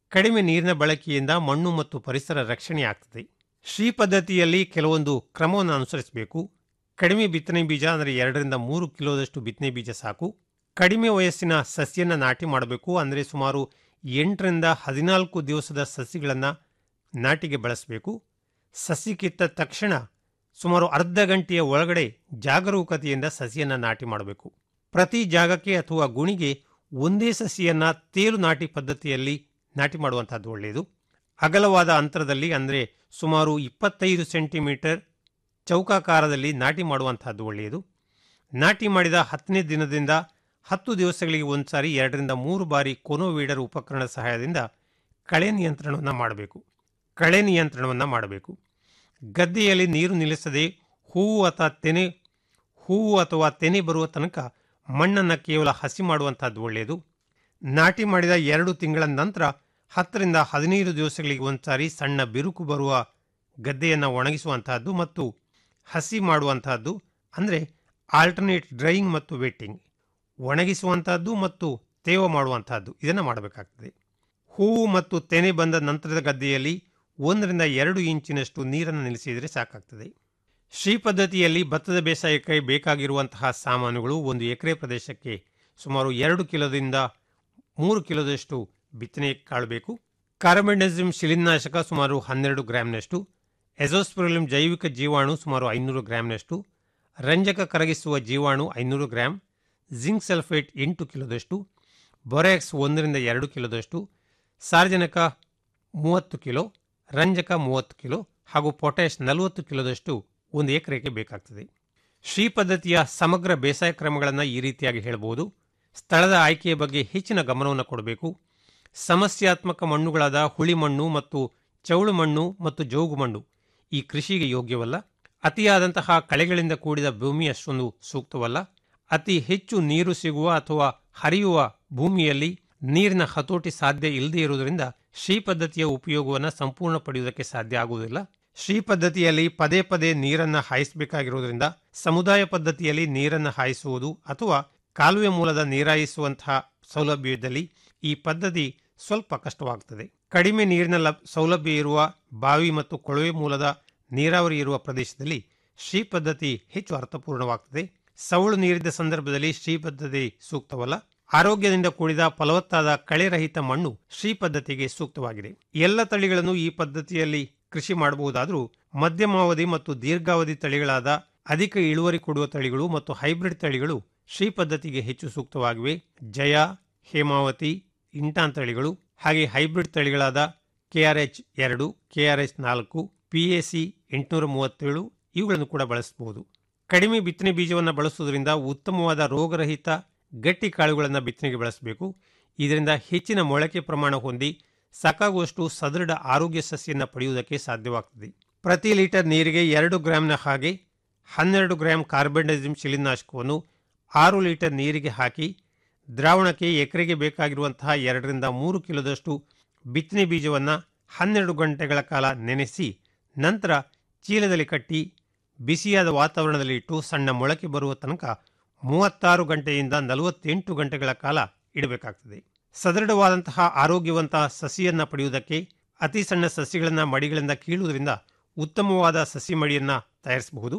ಕಡಿಮೆ ನೀರಿನ ಬಳಕೆಯಿಂದ ಮಣ್ಣು ಮತ್ತು ಪರಿಸರ ರಕ್ಷಣೆ ಆಗ್ತದೆ ಶ್ರೀ ಪದ್ಧತಿಯಲ್ಲಿ ಕೆಲವೊಂದು ಕ್ರಮವನ್ನು ಅನುಸರಿಸಬೇಕು ಕಡಿಮೆ ಬಿತ್ತನೆ ಬೀಜ ಅಂದರೆ ಎರಡರಿಂದ ಮೂರು ಕಿಲೋದಷ್ಟು ಬಿತ್ತನೆ ಬೀಜ ಸಾಕು ಕಡಿಮೆ ವಯಸ್ಸಿನ ಸಸಿಯನ್ನು ನಾಟಿ ಮಾಡಬೇಕು ಅಂದರೆ ಸುಮಾರು ಎಂಟರಿಂದ ಹದಿನಾಲ್ಕು ದಿವಸದ ಸಸಿಗಳನ್ನು ನಾಟಿಗೆ ಬಳಸಬೇಕು ಸಸಿ ಕಿತ್ತ ತಕ್ಷಣ ಸುಮಾರು ಅರ್ಧ ಗಂಟೆಯ ಒಳಗಡೆ ಜಾಗರೂಕತೆಯಿಂದ ಸಸಿಯನ್ನು ನಾಟಿ ಮಾಡಬೇಕು ಪ್ರತಿ ಜಾಗಕ್ಕೆ ಅಥವಾ ಗುಣಿಗೆ ಒಂದೇ ಸಸಿಯನ್ನ ತೇಲು ನಾಟಿ ಪದ್ಧತಿಯಲ್ಲಿ ನಾಟಿ ಮಾಡುವಂತಹದ್ದು ಒಳ್ಳೆಯದು ಅಗಲವಾದ ಅಂತರದಲ್ಲಿ ಅಂದರೆ ಸುಮಾರು ಇಪ್ಪತ್ತೈದು ಸೆಂಟಿಮೀಟರ್ ಚೌಕಾಕಾರದಲ್ಲಿ ನಾಟಿ ಮಾಡುವಂತಹದ್ದು ಒಳ್ಳೆಯದು ನಾಟಿ ಮಾಡಿದ ಹತ್ತನೇ ದಿನದಿಂದ ಹತ್ತು ದಿವಸಗಳಿಗೆ ಒಂದ್ಸಾರಿ ಎರಡರಿಂದ ಮೂರು ಬಾರಿ ಕೊನೋವೀಡರ್ ಉಪಕರಣದ ಸಹಾಯದಿಂದ ಕಳೆ ನಿಯಂತ್ರಣವನ್ನು ಮಾಡಬೇಕು ಕಳೆ ನಿಯಂತ್ರಣವನ್ನು ಮಾಡಬೇಕು ಗದ್ದೆಯಲ್ಲಿ ನೀರು ನಿಲ್ಲಿಸದೆ ಹೂವು ಅಥವಾ ತೆನೆ ಹೂವು ಅಥವಾ ತೆನೆ ಬರುವ ತನಕ ಮಣ್ಣನ್ನು ಕೇವಲ ಹಸಿ ಮಾಡುವಂತಹದ್ದು ಒಳ್ಳೆಯದು ನಾಟಿ ಮಾಡಿದ ಎರಡು ತಿಂಗಳ ನಂತರ ಹತ್ತರಿಂದ ಹದಿನೈದು ದಿವಸಗಳಿಗೆ ಒಂದ್ಸಾರಿ ಸಣ್ಣ ಬಿರುಕು ಬರುವ ಗದ್ದೆಯನ್ನು ಒಣಗಿಸುವಂತಹದ್ದು ಮತ್ತು ಹಸಿ ಮಾಡುವಂತಹದ್ದು ಅಂದರೆ ಆಲ್ಟರ್ನೇಟ್ ಡ್ರೈಯಿಂಗ್ ಮತ್ತು ವೆಟ್ಟಿಂಗ್ ಒಣಗಿಸುವಂತಹದ್ದು ಮತ್ತು ತೇವ ಮಾಡುವಂತಹದ್ದು ಇದನ್ನು ಮಾಡಬೇಕಾಗ್ತದೆ ಹೂವು ಮತ್ತು ತೆನೆ ಬಂದ ನಂತರದ ಗದ್ದೆಯಲ್ಲಿ ಒಂದರಿಂದ ಎರಡು ಇಂಚಿನಷ್ಟು ನೀರನ್ನು ನಿಲ್ಲಿಸಿದರೆ ಸಾಕಾಗ್ತದೆ ಶ್ರೀ ಪದ್ಧತಿಯಲ್ಲಿ ಭತ್ತದ ಬೇಸಾಯಕ್ಕೆ ಬೇಕಾಗಿರುವಂತಹ ಸಾಮಾನುಗಳು ಒಂದು ಎಕರೆ ಪ್ರದೇಶಕ್ಕೆ ಸುಮಾರು ಎರಡು ಕಿಲೋದಿಂದ ಮೂರು ಕಿಲೋದಷ್ಟು ಬಿತ್ತನೆ ಕಾಳು ಬೇಕು ಕಾರ್ಬೆಂಡಜಿಮ್ ಶಿಲೀನಾಶಕ ಸುಮಾರು ಹನ್ನೆರಡು ಗ್ರಾಂನಷ್ಟು ಎಜೋಸ್ಪಿರಲಿಮ್ ಜೈವಿಕ ಜೀವಾಣು ಸುಮಾರು ಐನೂರು ಗ್ರಾಂನಷ್ಟು ರಂಜಕ ಕರಗಿಸುವ ಜೀವಾಣು ಐನೂರು ಗ್ರಾಂ ಜಿಂಕ್ ಸಲ್ಫೇಟ್ ಎಂಟು ಕಿಲೋದಷ್ಟು ಬೊರೆಕ್ಸ್ ಒಂದರಿಂದ ಎರಡು ಕಿಲೋದಷ್ಟು ಸಾರ್ವಜನಿಕ ಮೂವತ್ತು ಕಿಲೋ ರಂಜಕ ಮೂವತ್ತು ಕಿಲೋ ಹಾಗೂ ಪೊಟ್ಯಾಷ್ ನಲವತ್ತು ಕಿಲೋದಷ್ಟು ಒಂದು ಎಕರೆಗೆ ಬೇಕಾಗ್ತದೆ ಶ್ರೀ ಪದ್ಧತಿಯ ಸಮಗ್ರ ಬೇಸಾಯ ಕ್ರಮಗಳನ್ನು ಈ ರೀತಿಯಾಗಿ ಹೇಳಬಹುದು ಸ್ಥಳದ ಆಯ್ಕೆಯ ಬಗ್ಗೆ ಹೆಚ್ಚಿನ ಗಮನವನ್ನು ಕೊಡಬೇಕು ಸಮಸ್ಯಾತ್ಮಕ ಮಣ್ಣುಗಳಾದ ಹುಳಿ ಮಣ್ಣು ಮತ್ತು ಚೌಳು ಮಣ್ಣು ಮತ್ತು ಜೋಗು ಮಣ್ಣು ಈ ಕೃಷಿಗೆ ಯೋಗ್ಯವಲ್ಲ ಅತಿಯಾದಂತಹ ಕಳೆಗಳಿಂದ ಕೂಡಿದ ಭೂಮಿ ಅಷ್ಟೊಂದು ಸೂಕ್ತವಲ್ಲ ಅತಿ ಹೆಚ್ಚು ನೀರು ಸಿಗುವ ಅಥವಾ ಹರಿಯುವ ಭೂಮಿಯಲ್ಲಿ ನೀರಿನ ಹತೋಟಿ ಸಾಧ್ಯ ಇಲ್ಲದೇ ಇರುವುದರಿಂದ ಶ್ರೀ ಪದ್ಧತಿಯ ಉಪಯೋಗವನ್ನು ಸಂಪೂರ್ಣ ಪಡೆಯುವುದಕ್ಕೆ ಸಾಧ್ಯ ಆಗುವುದಿಲ್ಲ ಶ್ರೀ ಪದ್ಧತಿಯಲ್ಲಿ ಪದೇ ಪದೇ ನೀರನ್ನು ಹಾಯಿಸಬೇಕಾಗಿರುವುದರಿಂದ ಸಮುದಾಯ ಪದ್ಧತಿಯಲ್ಲಿ ನೀರನ್ನು ಹಾಯಿಸುವುದು ಅಥವಾ ಕಾಲುವೆ ಮೂಲದ ನೀರಾಯಿಸುವಂತಹ ಸೌಲಭ್ಯದಲ್ಲಿ ಈ ಪದ್ಧತಿ ಸ್ವಲ್ಪ ಕಷ್ಟವಾಗುತ್ತದೆ ಕಡಿಮೆ ನೀರಿನ ಲಭ್- ಸೌಲಭ್ಯ ಇರುವ ಬಾವಿ ಮತ್ತು ಕೊಳವೆ ಮೂಲದ ನೀರಾವರಿ ಇರುವ ಪ್ರದೇಶದಲ್ಲಿ ಶ್ರೀ ಪದ್ಧತಿ ಹೆಚ್ಚು ಅರ್ಥಪೂರ್ಣವಾಗುತ್ತದೆ ಸವಳು ನೀರಿದ್ದ ಸಂದರ್ಭದಲ್ಲಿ ಶ್ರೀ ಪದ್ಧತಿ ಸೂಕ್ತವಲ್ಲ ಆರೋಗ್ಯದಿಂದ ಕೂಡಿದ ಫಲವತ್ತಾದ ಕಳೆರಹಿತ ಮಣ್ಣು ಶ್ರೀ ಪದ್ಧತಿಗೆ ಸೂಕ್ತವಾಗಿದೆ ಎಲ್ಲ ತಳಿಗಳನ್ನು ಈ ಪದ್ಧತಿಯಲ್ಲಿ ಕೃಷಿ ಮಾಡಬಹುದಾದರೂ ಮಧ್ಯಮಾವಧಿ ಮತ್ತು ದೀರ್ಘಾವಧಿ ತಳಿಗಳಾದ ಅಧಿಕ ಇಳುವರಿ ಕೊಡುವ ತಳಿಗಳು ಮತ್ತು ಹೈಬ್ರಿಡ್ ತಳಿಗಳು ಶ್ರೀ ಪದ್ಧತಿಗೆ ಹೆಚ್ಚು ಸೂಕ್ತವಾಗಿವೆ ಜಯ ಹೇಮಾವತಿ ಇಂಟಾನ್ ತಳಿಗಳು ಹಾಗೆ ಹೈಬ್ರಿಡ್ ತಳಿಗಳಾದ ಕೆಆರ್ಎಚ್ ಎರಡು ಕೆಆರ್ಎಚ್ ನಾಲ್ಕು ಪಿಎಸಿ ಎಂಟುನೂರ ಮೂವತ್ತೇಳು ಇವುಗಳನ್ನು ಕೂಡ ಬಳಸಬಹುದು ಕಡಿಮೆ ಬಿತ್ತನೆ ಬೀಜವನ್ನು ಬಳಸುವುದರಿಂದ ಉತ್ತಮವಾದ ರೋಗರಹಿತ ಗಟ್ಟಿ ಕಾಳುಗಳನ್ನು ಬಿತ್ತನೆಗೆ ಬಳಸಬೇಕು ಇದರಿಂದ ಹೆಚ್ಚಿನ ಮೊಳಕೆ ಪ್ರಮಾಣ ಹೊಂದಿ ಸಾಕಾಗುವಷ್ಟು ಸದೃಢ ಆರೋಗ್ಯ ಸಸ್ಯವನ್ನು ಪಡೆಯುವುದಕ್ಕೆ ಸಾಧ್ಯವಾಗುತ್ತದೆ ಪ್ರತಿ ಲೀಟರ್ ನೀರಿಗೆ ಎರಡು ಗ್ರಾಂನ ಹಾಗೆ ಹನ್ನೆರಡು ಗ್ರಾಂ ಕಾರ್ಬೆಂಡಜಿಮ್ ಶಿಲೀನಾಶಕವನ್ನು ಆರು ಲೀಟರ್ ನೀರಿಗೆ ಹಾಕಿ ದ್ರಾವಣಕ್ಕೆ ಎಕರೆಗೆ ಬೇಕಾಗಿರುವಂತಹ ಎರಡರಿಂದ ಮೂರು ಕಿಲೋದಷ್ಟು ಬಿತ್ತನೆ ಬೀಜವನ್ನು ಹನ್ನೆರಡು ಗಂಟೆಗಳ ಕಾಲ ನೆನೆಸಿ ನಂತರ ಚೀಲದಲ್ಲಿ ಕಟ್ಟಿ ಬಿಸಿಯಾದ ವಾತಾವರಣದಲ್ಲಿ ಇಟ್ಟು ಸಣ್ಣ ಮೊಳಕೆ ಬರುವ ತನಕ ಮೂವತ್ತಾರು ಗಂಟೆಯಿಂದ ನಲವತ್ತೆಂಟು ಗಂಟೆಗಳ ಕಾಲ ಇಡಬೇಕಾಗ್ತದೆ ಸದೃಢವಾದಂತಹ ಆರೋಗ್ಯವಂತಹ ಸಸಿಯನ್ನು ಪಡೆಯುವುದಕ್ಕೆ ಅತಿ ಸಣ್ಣ ಸಸಿಗಳನ್ನು ಮಡಿಗಳಿಂದ ಕೀಳುವುದರಿಂದ ಉತ್ತಮವಾದ ಸಸಿ ಮಡಿಯನ್ನು ತಯಾರಿಸಬಹುದು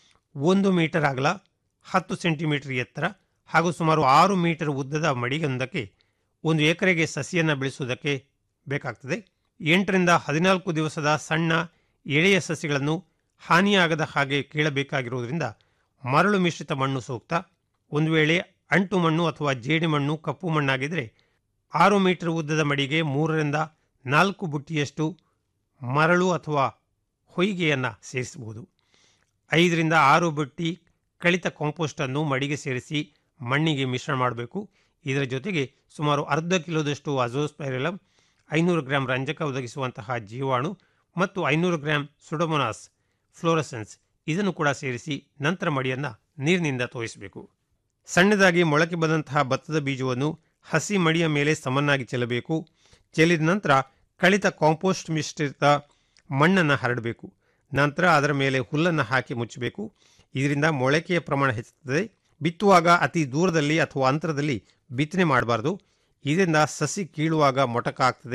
ಒಂದು ಮೀಟರ್ ಅಗಲ ಹತ್ತು ಸೆಂಟಿಮೀಟರ್ ಎತ್ತರ ಹಾಗೂ ಸುಮಾರು ಆರು ಮೀಟರ್ ಉದ್ದದ ಮಡಿಗೊಂದಕ್ಕೆ ಒಂದು ಎಕರೆಗೆ ಸಸಿಯನ್ನು ಬೆಳೆಸುವುದಕ್ಕೆ ಬೇಕಾಗ್ತದೆ ಎಂಟರಿಂದ ಹದಿನಾಲ್ಕು ದಿವಸದ ಸಣ್ಣ ಎಳೆಯ ಸಸಿಗಳನ್ನು ಹಾನಿಯಾಗದ ಹಾಗೆ ಕೀಳಬೇಕಾಗಿರುವುದರಿಂದ ಮರಳು ಮಿಶ್ರಿತ ಮಣ್ಣು ಸೂಕ್ತ ಒಂದು ವೇಳೆ ಅಂಟು ಮಣ್ಣು ಅಥವಾ ಜೇಡಿ ಮಣ್ಣು ಕಪ್ಪು ಮಣ್ಣಾಗಿದ್ದರೆ ಆರು ಮೀಟರ್ ಉದ್ದದ ಮಡಿಗೆ ಮೂರರಿಂದ ನಾಲ್ಕು ಬುಟ್ಟಿಯಷ್ಟು ಮರಳು ಅಥವಾ ಹೊಯ್ಗೆಯನ್ನು ಸೇರಿಸಬಹುದು ಐದರಿಂದ ಆರು ಬುಟ್ಟಿ ಕಳಿತ ಕಾಂಪೋಸ್ಟನ್ನು ಮಡಿಗೆ ಸೇರಿಸಿ ಮಣ್ಣಿಗೆ ಮಿಶ್ರಣ ಮಾಡಬೇಕು ಇದರ ಜೊತೆಗೆ ಸುಮಾರು ಅರ್ಧ ಕಿಲೋದಷ್ಟು ಅಜೋಸ್ಪೈರಲಮ್ ಐನೂರು ಗ್ರಾಂ ರಂಜಕ ಒದಗಿಸುವಂತಹ ಜೀವಾಣು ಮತ್ತು ಐನೂರು ಗ್ರಾಂ ಸುಡಮೊನಾಸ್ ಫ್ಲೋರಸೆನ್ಸ್ ಇದನ್ನು ಕೂಡ ಸೇರಿಸಿ ನಂತರ ಮಡಿಯನ್ನು ನೀರಿನಿಂದ ತೋಯಿಸಬೇಕು ಸಣ್ಣದಾಗಿ ಮೊಳಕೆ ಬಂದಂತಹ ಭತ್ತದ ಬೀಜವನ್ನು ಹಸಿ ಮಡಿಯ ಮೇಲೆ ಸಮನಾಗಿ ಚೆಲ್ಲಬೇಕು ಚೆಲ್ಲಿದ ನಂತರ ಕಳಿತ ಕಾಂಪೋಸ್ಟ್ ಮಿಶ್ರಿತ ಮಣ್ಣನ್ನು ಹರಡಬೇಕು ನಂತರ ಅದರ ಮೇಲೆ ಹುಲ್ಲನ್ನು ಹಾಕಿ ಮುಚ್ಚಬೇಕು ಇದರಿಂದ ಮೊಳಕೆಯ ಪ್ರಮಾಣ ಹೆಚ್ಚುತ್ತದೆ ಬಿತ್ತುವಾಗ ಅತಿ ದೂರದಲ್ಲಿ ಅಥವಾ ಅಂತರದಲ್ಲಿ ಬಿತ್ತನೆ ಮಾಡಬಾರ್ದು ಇದರಿಂದ ಸಸಿ ಕೀಳುವಾಗ ಮೊಟಕ ಆಗ್ತದೆ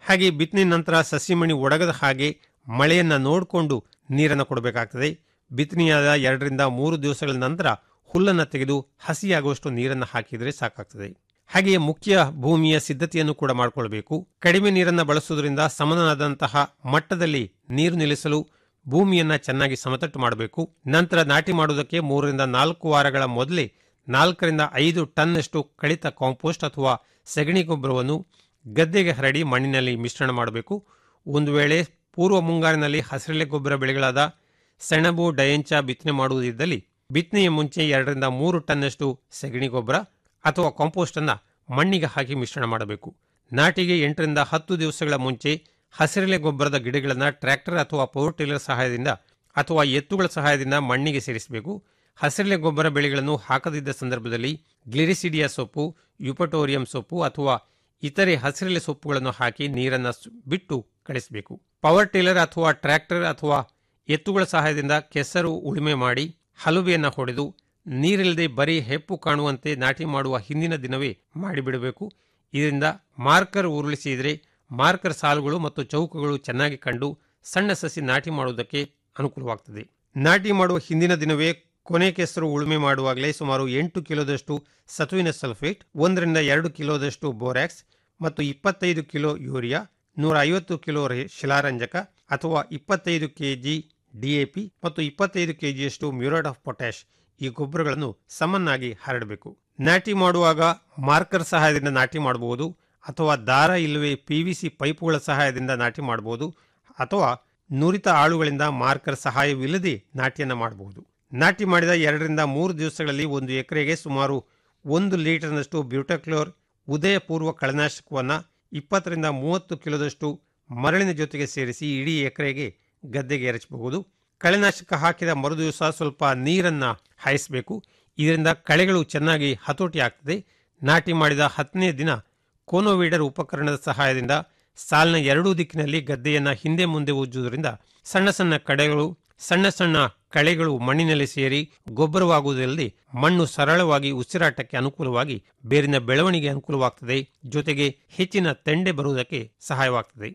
ಹಾಗೆ ಬಿತ್ತನೆ ನಂತರ ಸಸಿಮಣಿ ಒಡಗದ ಹಾಗೆ ಮಳೆಯನ್ನ ನೋಡಿಕೊಂಡು ನೀರನ್ನು ಕೊಡಬೇಕಾಗ್ತದೆ ಬಿತ್ತನೆಯಾದ ಎರಡರಿಂದ ಮೂರು ದಿವಸಗಳ ನಂತರ ಹುಲ್ಲನ್ನು ತೆಗೆದು ಹಸಿಯಾಗುವಷ್ಟು ನೀರನ್ನು ಹಾಕಿದರೆ ಸಾಕಾಗ್ತದೆ ಹಾಗೆಯೇ ಮುಖ್ಯ ಭೂಮಿಯ ಸಿದ್ಧತೆಯನ್ನು ಕೂಡ ಮಾಡಿಕೊಳ್ಬೇಕು ಕಡಿಮೆ ನೀರನ್ನು ಬಳಸುವುದರಿಂದ ಸಮನಾದಂತಹ ಮಟ್ಟದಲ್ಲಿ ನೀರು ನಿಲ್ಲಿಸಲು ಭೂಮಿಯನ್ನ ಚೆನ್ನಾಗಿ ಸಮತಟ್ಟು ಮಾಡಬೇಕು ನಂತರ ನಾಟಿ ಮಾಡುವುದಕ್ಕೆ ಮೂರರಿಂದ ನಾಲ್ಕು ವಾರಗಳ ಮೊದಲೇ ನಾಲ್ಕರಿಂದ ಐದು ಟನ್ನಷ್ಟು ಕಳಿತ ಕಾಂಪೋಸ್ಟ್ ಅಥವಾ ಸಗಣಿ ಗೊಬ್ಬರವನ್ನು ಗದ್ದೆಗೆ ಹರಡಿ ಮಣ್ಣಿನಲ್ಲಿ ಮಿಶ್ರಣ ಮಾಡಬೇಕು ಒಂದು ವೇಳೆ ಪೂರ್ವ ಮುಂಗಾರಿನಲ್ಲಿ ಹಸಿರೆಲೆ ಗೊಬ್ಬರ ಬೆಳೆಗಳಾದ ಸೆಣಬು ಡಯಂಚ ಬಿತ್ತನೆ ಮಾಡುವುದಿದ್ದಲ್ಲಿ ಬಿತ್ತನೆಯ ಮುಂಚೆ ಎರಡರಿಂದ ಮೂರು ಟನ್ನಷ್ಟು ಸಗಣಿ ಗೊಬ್ಬರ ಅಥವಾ ಕಾಂಪೋಸ್ಟ್ ಅನ್ನ ಮಣ್ಣಿಗೆ ಹಾಕಿ ಮಿಶ್ರಣ ಮಾಡಬೇಕು ನಾಟಿಗೆ ಎಂಟರಿಂದ ಹತ್ತು ದಿವಸಗಳ ಮುಂಚೆ ಹಸಿರೆಲೆ ಗೊಬ್ಬರದ ಗಿಡಗಳನ್ನು ಟ್ರ್ಯಾಕ್ಟರ್ ಅಥವಾ ಪವರ್ ಟಿಲ್ಲರ್ ಸಹಾಯದಿಂದ ಅಥವಾ ಎತ್ತುಗಳ ಸಹಾಯದಿಂದ ಮಣ್ಣಿಗೆ ಸೇರಿಸಬೇಕು ಹಸಿರೆಲೆ ಗೊಬ್ಬರ ಬೆಳೆಗಳನ್ನು ಹಾಕದಿದ್ದ ಸಂದರ್ಭದಲ್ಲಿ ಗ್ಲಿರಿಸಿಡಿಯಾ ಸೊಪ್ಪು ಯುಪಟೋರಿಯಂ ಸೊಪ್ಪು ಅಥವಾ ಇತರೆ ಹಸಿರೆಲೆ ಸೊಪ್ಪುಗಳನ್ನು ಹಾಕಿ ನೀರನ್ನು ಬಿಟ್ಟು ಕಳಿಸಬೇಕು ಪವರ್ ಟಿಲ್ಲರ್ ಅಥವಾ ಟ್ರ್ಯಾಕ್ಟರ್ ಅಥವಾ ಎತ್ತುಗಳ ಸಹಾಯದಿಂದ ಕೆಸರು ಉಳುಮೆ ಮಾಡಿ ಹಲುಬೆಯನ್ನು ಹೊಡೆದು ನೀರಿಲ್ಲದೆ ಬರೀ ಹೆಪ್ಪು ಕಾಣುವಂತೆ ನಾಟಿ ಮಾಡುವ ಹಿಂದಿನ ದಿನವೇ ಮಾಡಿಬಿಡಬೇಕು ಇದರಿಂದ ಮಾರ್ಕರ್ ಉರುಳಿಸಿದರೆ ಮಾರ್ಕರ್ ಸಾಲುಗಳು ಮತ್ತು ಚೌಕಗಳು ಚೆನ್ನಾಗಿ ಕಂಡು ಸಣ್ಣ ಸಸಿ ನಾಟಿ ಮಾಡುವುದಕ್ಕೆ ಅನುಕೂಲವಾಗ್ತದೆ ನಾಟಿ ಮಾಡುವ ಹಿಂದಿನ ದಿನವೇ ಕೊನೆ ಕೆಸರು ಉಳುಮೆ ಮಾಡುವಾಗಲೇ ಸುಮಾರು ಎಂಟು ಕಿಲೋದಷ್ಟು ಸತುವಿನ ಸಲ್ಫೇಟ್ ಒಂದರಿಂದ ಎರಡು ಕಿಲೋದಷ್ಟು ಬೋರ್ಯಾಕ್ಸ್ ಮತ್ತು ಇಪ್ಪತ್ತೈದು ಕಿಲೋ ಯೂರಿಯಾ ನೂರ ಐವತ್ತು ಕಿಲೋ ಶಿಲಾರಂಜಕ ಅಥವಾ ಇಪ್ಪತ್ತೈದು ಕೆಜಿ ಡಿಎಪಿ ಮತ್ತು ಇಪ್ಪತ್ತೈದು ಕೆಜಿಯಷ್ಟು ಮ್ಯೂರೇಟ್ ಆಫ್ ಪೊಟ್ಯಾಶ್ ಈ ಗೊಬ್ಬರಗಳನ್ನು ಸಮನಾಗಿ ಹರಡಬೇಕು ನಾಟಿ ಮಾಡುವಾಗ ಮಾರ್ಕರ್ ಸಹಾಯದಿಂದ ನಾಟಿ ಮಾಡಬಹುದು ಅಥವಾ ದಾರ ಇಲ್ಲವೇ ಪಿವಿಸಿ ಪೈಪುಗಳ ಸಹಾಯದಿಂದ ನಾಟಿ ಮಾಡಬಹುದು ಅಥವಾ ನುರಿತ ಆಳುಗಳಿಂದ ಮಾರ್ಕರ್ ಸಹಾಯವಿಲ್ಲದೆ ನಾಟಿಯನ್ನು ಮಾಡಬಹುದು ನಾಟಿ ಮಾಡಿದ ಎರಡರಿಂದ ಮೂರು ದಿವಸಗಳಲ್ಲಿ ಒಂದು ಎಕರೆಗೆ ಸುಮಾರು ಒಂದು ಲೀಟರ್ನಷ್ಟು ಬ್ಯೂಟಕ್ಲೋರ್ ಉದಯಪೂರ್ವ ಕಳೆನಾಶಕವನ್ನು ಇಪ್ಪತ್ತರಿಂದ ಮೂವತ್ತು ಕಿಲೋದಷ್ಟು ಮರಳಿನ ಜೊತೆಗೆ ಸೇರಿಸಿ ಇಡೀ ಎಕರೆಗೆ ಗದ್ದೆಗೆ ಎರಚಬಹುದು ಕಳೆನಾಶಕ ಹಾಕಿದ ಮರುದಿವಸ ಸ್ವಲ್ಪ ನೀರನ್ನು ಹಾಯಿಸಬೇಕು ಇದರಿಂದ ಕಳೆಗಳು ಚೆನ್ನಾಗಿ ಹತೋಟಿ ಆಗ್ತದೆ ನಾಟಿ ಮಾಡಿದ ಹತ್ತನೇ ದಿನ ಕೋನೋವೀಡರ್ ಉಪಕರಣದ ಸಹಾಯದಿಂದ ಸಾಲಿನ ಎರಡೂ ದಿಕ್ಕಿನಲ್ಲಿ ಗದ್ದೆಯನ್ನು ಹಿಂದೆ ಮುಂದೆ ಉಜ್ಜುವುದರಿಂದ ಸಣ್ಣ ಸಣ್ಣ ಕಡೆಗಳು ಸಣ್ಣ ಸಣ್ಣ ಕಳೆಗಳು ಮಣ್ಣಿನಲ್ಲಿ ಸೇರಿ ಗೊಬ್ಬರವಾಗುವುದಲ್ಲದೆ ಮಣ್ಣು ಸರಳವಾಗಿ ಉಸಿರಾಟಕ್ಕೆ ಅನುಕೂಲವಾಗಿ ಬೇರಿನ ಬೆಳವಣಿಗೆ ಅನುಕೂಲವಾಗ್ತದೆ ಜೊತೆಗೆ ಹೆಚ್ಚಿನ ತೆಂಡೆ ಬರುವುದಕ್ಕೆ ಸಹಾಯವಾಗ್ತದೆ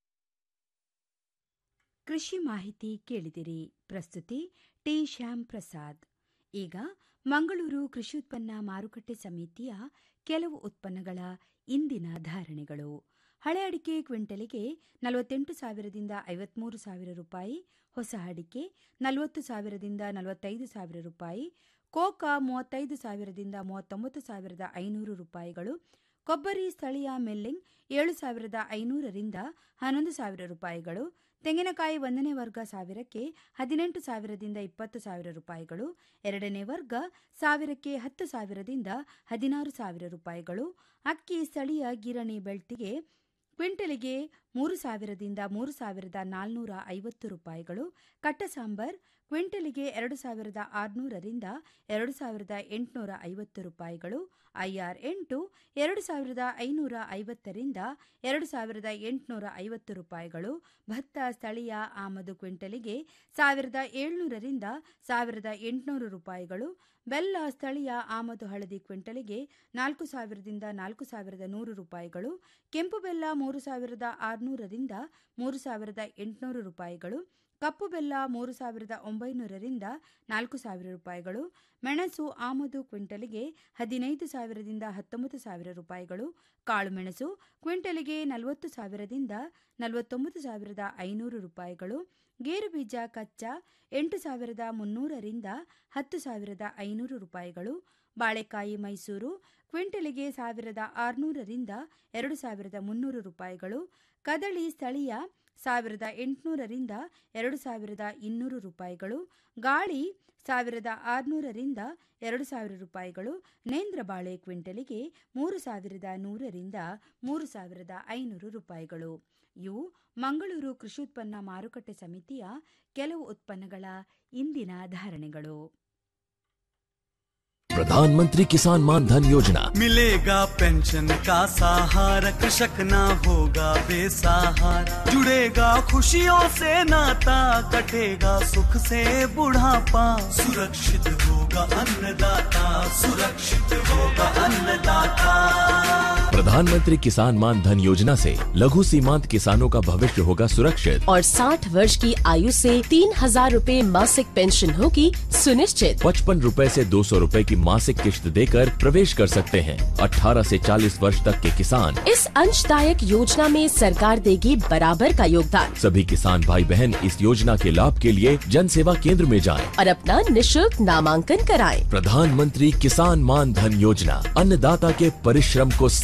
ಕೃಷಿ ಮಾಹಿತಿ ಕೇಳಿದಿರಿ ಪ್ರಸ್ತುತಿ ಟಿ ಶ್ಯಾಮ್ ಪ್ರಸಾದ್ ಈಗ ಮಂಗಳೂರು ಕೃಷಿ ಉತ್ಪನ್ನ ಮಾರುಕಟ್ಟೆ ಸಮಿತಿಯ ಕೆಲವು ಉತ್ಪನ್ನಗಳ ಇಂದಿನ ಧಾರಣೆಗಳು ಹಳೆ ಅಡಿಕೆ ಕ್ವಿಂಟಲಿಗೆ ನಲವತ್ತೆಂಟು ಸಾವಿರದಿಂದ ಐವತ್ಮೂರು ಸಾವಿರ ರೂಪಾಯಿ ಹೊಸ ಅಡಿಕೆ ನಲವತ್ತು ಸಾವಿರದಿಂದ ನಲವತ್ತೈದು ಸಾವಿರ ರೂಪಾಯಿ ಕೋಕಾ ಮೂವತ್ತೈದು ಸಾವಿರದಿಂದ ಮೂವತ್ತೊಂಬತ್ತು ಸಾವಿರದ ಐನೂರು ರೂಪಾಯಿಗಳು ಕೊಬ್ಬರಿ ಸ್ಥಳೀಯ ಮೆಲ್ಲಿಂಗ್ ಏಳು ಸಾವಿರದ ಐನೂರರಿಂದ ಹನ್ನೊಂದು ಸಾವಿರ ರೂಪಾಯಿಗಳು ತೆಂಗಿನಕಾಯಿ ಒಂದನೇ ವರ್ಗ ಸಾವಿರಕ್ಕೆ ಹದಿನೆಂಟು ಸಾವಿರದಿಂದ ಇಪ್ಪತ್ತು ಸಾವಿರ ರೂಪಾಯಿಗಳು ಎರಡನೇ ವರ್ಗ ಸಾವಿರಕ್ಕೆ ಹತ್ತು ಸಾವಿರದಿಂದ ಹದಿನಾರು ಸಾವಿರ ರೂಪಾಯಿಗಳು ಅಕ್ಕಿ ಸ್ಥಳೀಯ ಗಿರಣಿ ಬೆಳ್ತಿಗೆ ಕ್ವಿಂಟಲಿಗೆ ಮೂರು ಸಾವಿರದಿಂದ ಮೂರು ಸಾವಿರದ ನಾಲ್ನೂರ ಐವತ್ತು ರೂಪಾಯಿಗಳು ಕಟ್ಟ ಸಾಂಬಾರ್ ಕ್ವಿಂಟಲಿಗೆ ಎರಡು ಸಾವಿರದ ಆರುನೂರರಿಂದ ಎರಡು ಸಾವಿರದ ಎಂಟುನೂರ ಐವತ್ತು ರೂಪಾಯಿಗಳು ಐಆರ್ ಎಂಟು ಎರಡು ಸಾವಿರದ ಐನೂರ ಐವತ್ತರಿಂದ ಎರಡು ಸಾವಿರದ ಎಂಟುನೂರ ಐವತ್ತು ರೂಪಾಯಿಗಳು ಭತ್ತ ಸ್ಥಳೀಯ ಆಮದು ಕ್ವಿಂಟಲಿಗೆ ಸಾವಿರದ ಏಳ್ನೂರರಿಂದ ಸಾವಿರದ ಎಂಟುನೂರು ರೂಪಾಯಿಗಳು ಬೆಲ್ಲ ಸ್ಥಳೀಯ ಆಮದು ಹಳದಿ ಕ್ವಿಂಟಲಿಗೆ ನಾಲ್ಕು ಸಾವಿರದಿಂದ ನಾಲ್ಕು ಸಾವಿರದ ನೂರು ರೂಪಾಯಿಗಳು ಕೆಂಪು ಬೆಲ್ಲ ಮೂರು ಸಾವಿರದ ಆರುನೂರರಿಂದ ಮೂರು ಸಾವಿರದ ಎಂಟುನೂರು ರೂಪಾಯಿಗಳು ಕಪ್ಪು ಬೆಲ್ಲ ಮೂರು ಸಾವಿರದ ಒಂಬೈನೂರರಿಂದ ನಾಲ್ಕು ಸಾವಿರ ರೂಪಾಯಿಗಳು ಮೆಣಸು ಆಮದು ಕ್ವಿಂಟಲಿಗೆ ಹದಿನೈದು ಸಾವಿರದಿಂದ ಹತ್ತೊಂಬತ್ತು ಸಾವಿರ ರೂಪಾಯಿಗಳು ಕಾಳುಮೆಣಸು ಕ್ವಿಂಟಲಿಗೆ ನಲವತ್ತು ಸಾವಿರದಿಂದ ನಲವತ್ತೊಂಬತ್ತು ಸಾವಿರದ ಐನೂರು ರೂಪಾಯಿಗಳು ಗೇರು ಬೀಜ ಕಚ್ಚಾ ಎಂಟು ಸಾವಿರದ ಮುನ್ನೂರರಿಂದ ಹತ್ತು ಸಾವಿರದ ಐನೂರು ರೂಪಾಯಿಗಳು ಬಾಳೆಕಾಯಿ ಮೈಸೂರು ಕ್ವಿಂಟಲಿಗೆ ಸಾವಿರದ ಆರುನೂರರಿಂದ ಎರಡು ಸಾವಿರದ ಮುನ್ನೂರು ರೂಪಾಯಿಗಳು ಕದಳಿ ಸ್ಥಳೀಯ ಸಾವಿರದ ಎಂಟುನೂರರಿಂದ ಎರಡು ಸಾವಿರದ ಇನ್ನೂರು ರೂಪಾಯಿಗಳು ಗಾಳಿ ಸಾವಿರದ ಆರುನೂರರಿಂದ ಎರಡು ಸಾವಿರ ರೂಪಾಯಿಗಳು ನೇಂದ್ರ ಬಾಳೆ ಕ್ವಿಂಟಲಿಗೆ ಮೂರು ಸಾವಿರದ ನೂರರಿಂದ ಮೂರು ಸಾವಿರದ ಐನೂರು ರೂಪಾಯಿಗಳು ಇವು ಮಂಗಳೂರು ಕೃಷಿ ಉತ್ಪನ್ನ ಮಾರುಕಟ್ಟೆ ಸಮಿತಿಯ ಕೆಲವು ಉತ್ಪನ್ನಗಳ ಇಂದಿನ ಧಾರಣೆಗಳು प्रधानमंत्री किसान मान धन योजना मिलेगा पेंशन का सहारा कृषक ना होगा बेसहारा जुड़ेगा खुशियों से नाता कटेगा सुख से बुढ़ापा सुरक्षित होगा अन्नदाता सुरक्षित होगा अन्नदाता प्रधानमंत्री किसान मान धन योजना से लघु सीमांत किसानों का भविष्य होगा सुरक्षित और 60 वर्ष की आयु से तीन हजार रूपए मासिक पेंशन होगी सुनिश्चित पचपन रूपए ऐसी दो सौ रूपए की मासिक किश्त देकर प्रवेश कर सकते हैं 18 से 40 वर्ष तक के किसान इस अंशदायक योजना में सरकार देगी बराबर का योगदान सभी किसान भाई बहन इस योजना के लाभ के लिए जन सेवा केंद्र में जाएं। और अपना निशुल्क नामांकन कराएं। प्रधानमंत्री किसान मान धन योजना अन्नदाता के परिश्रम को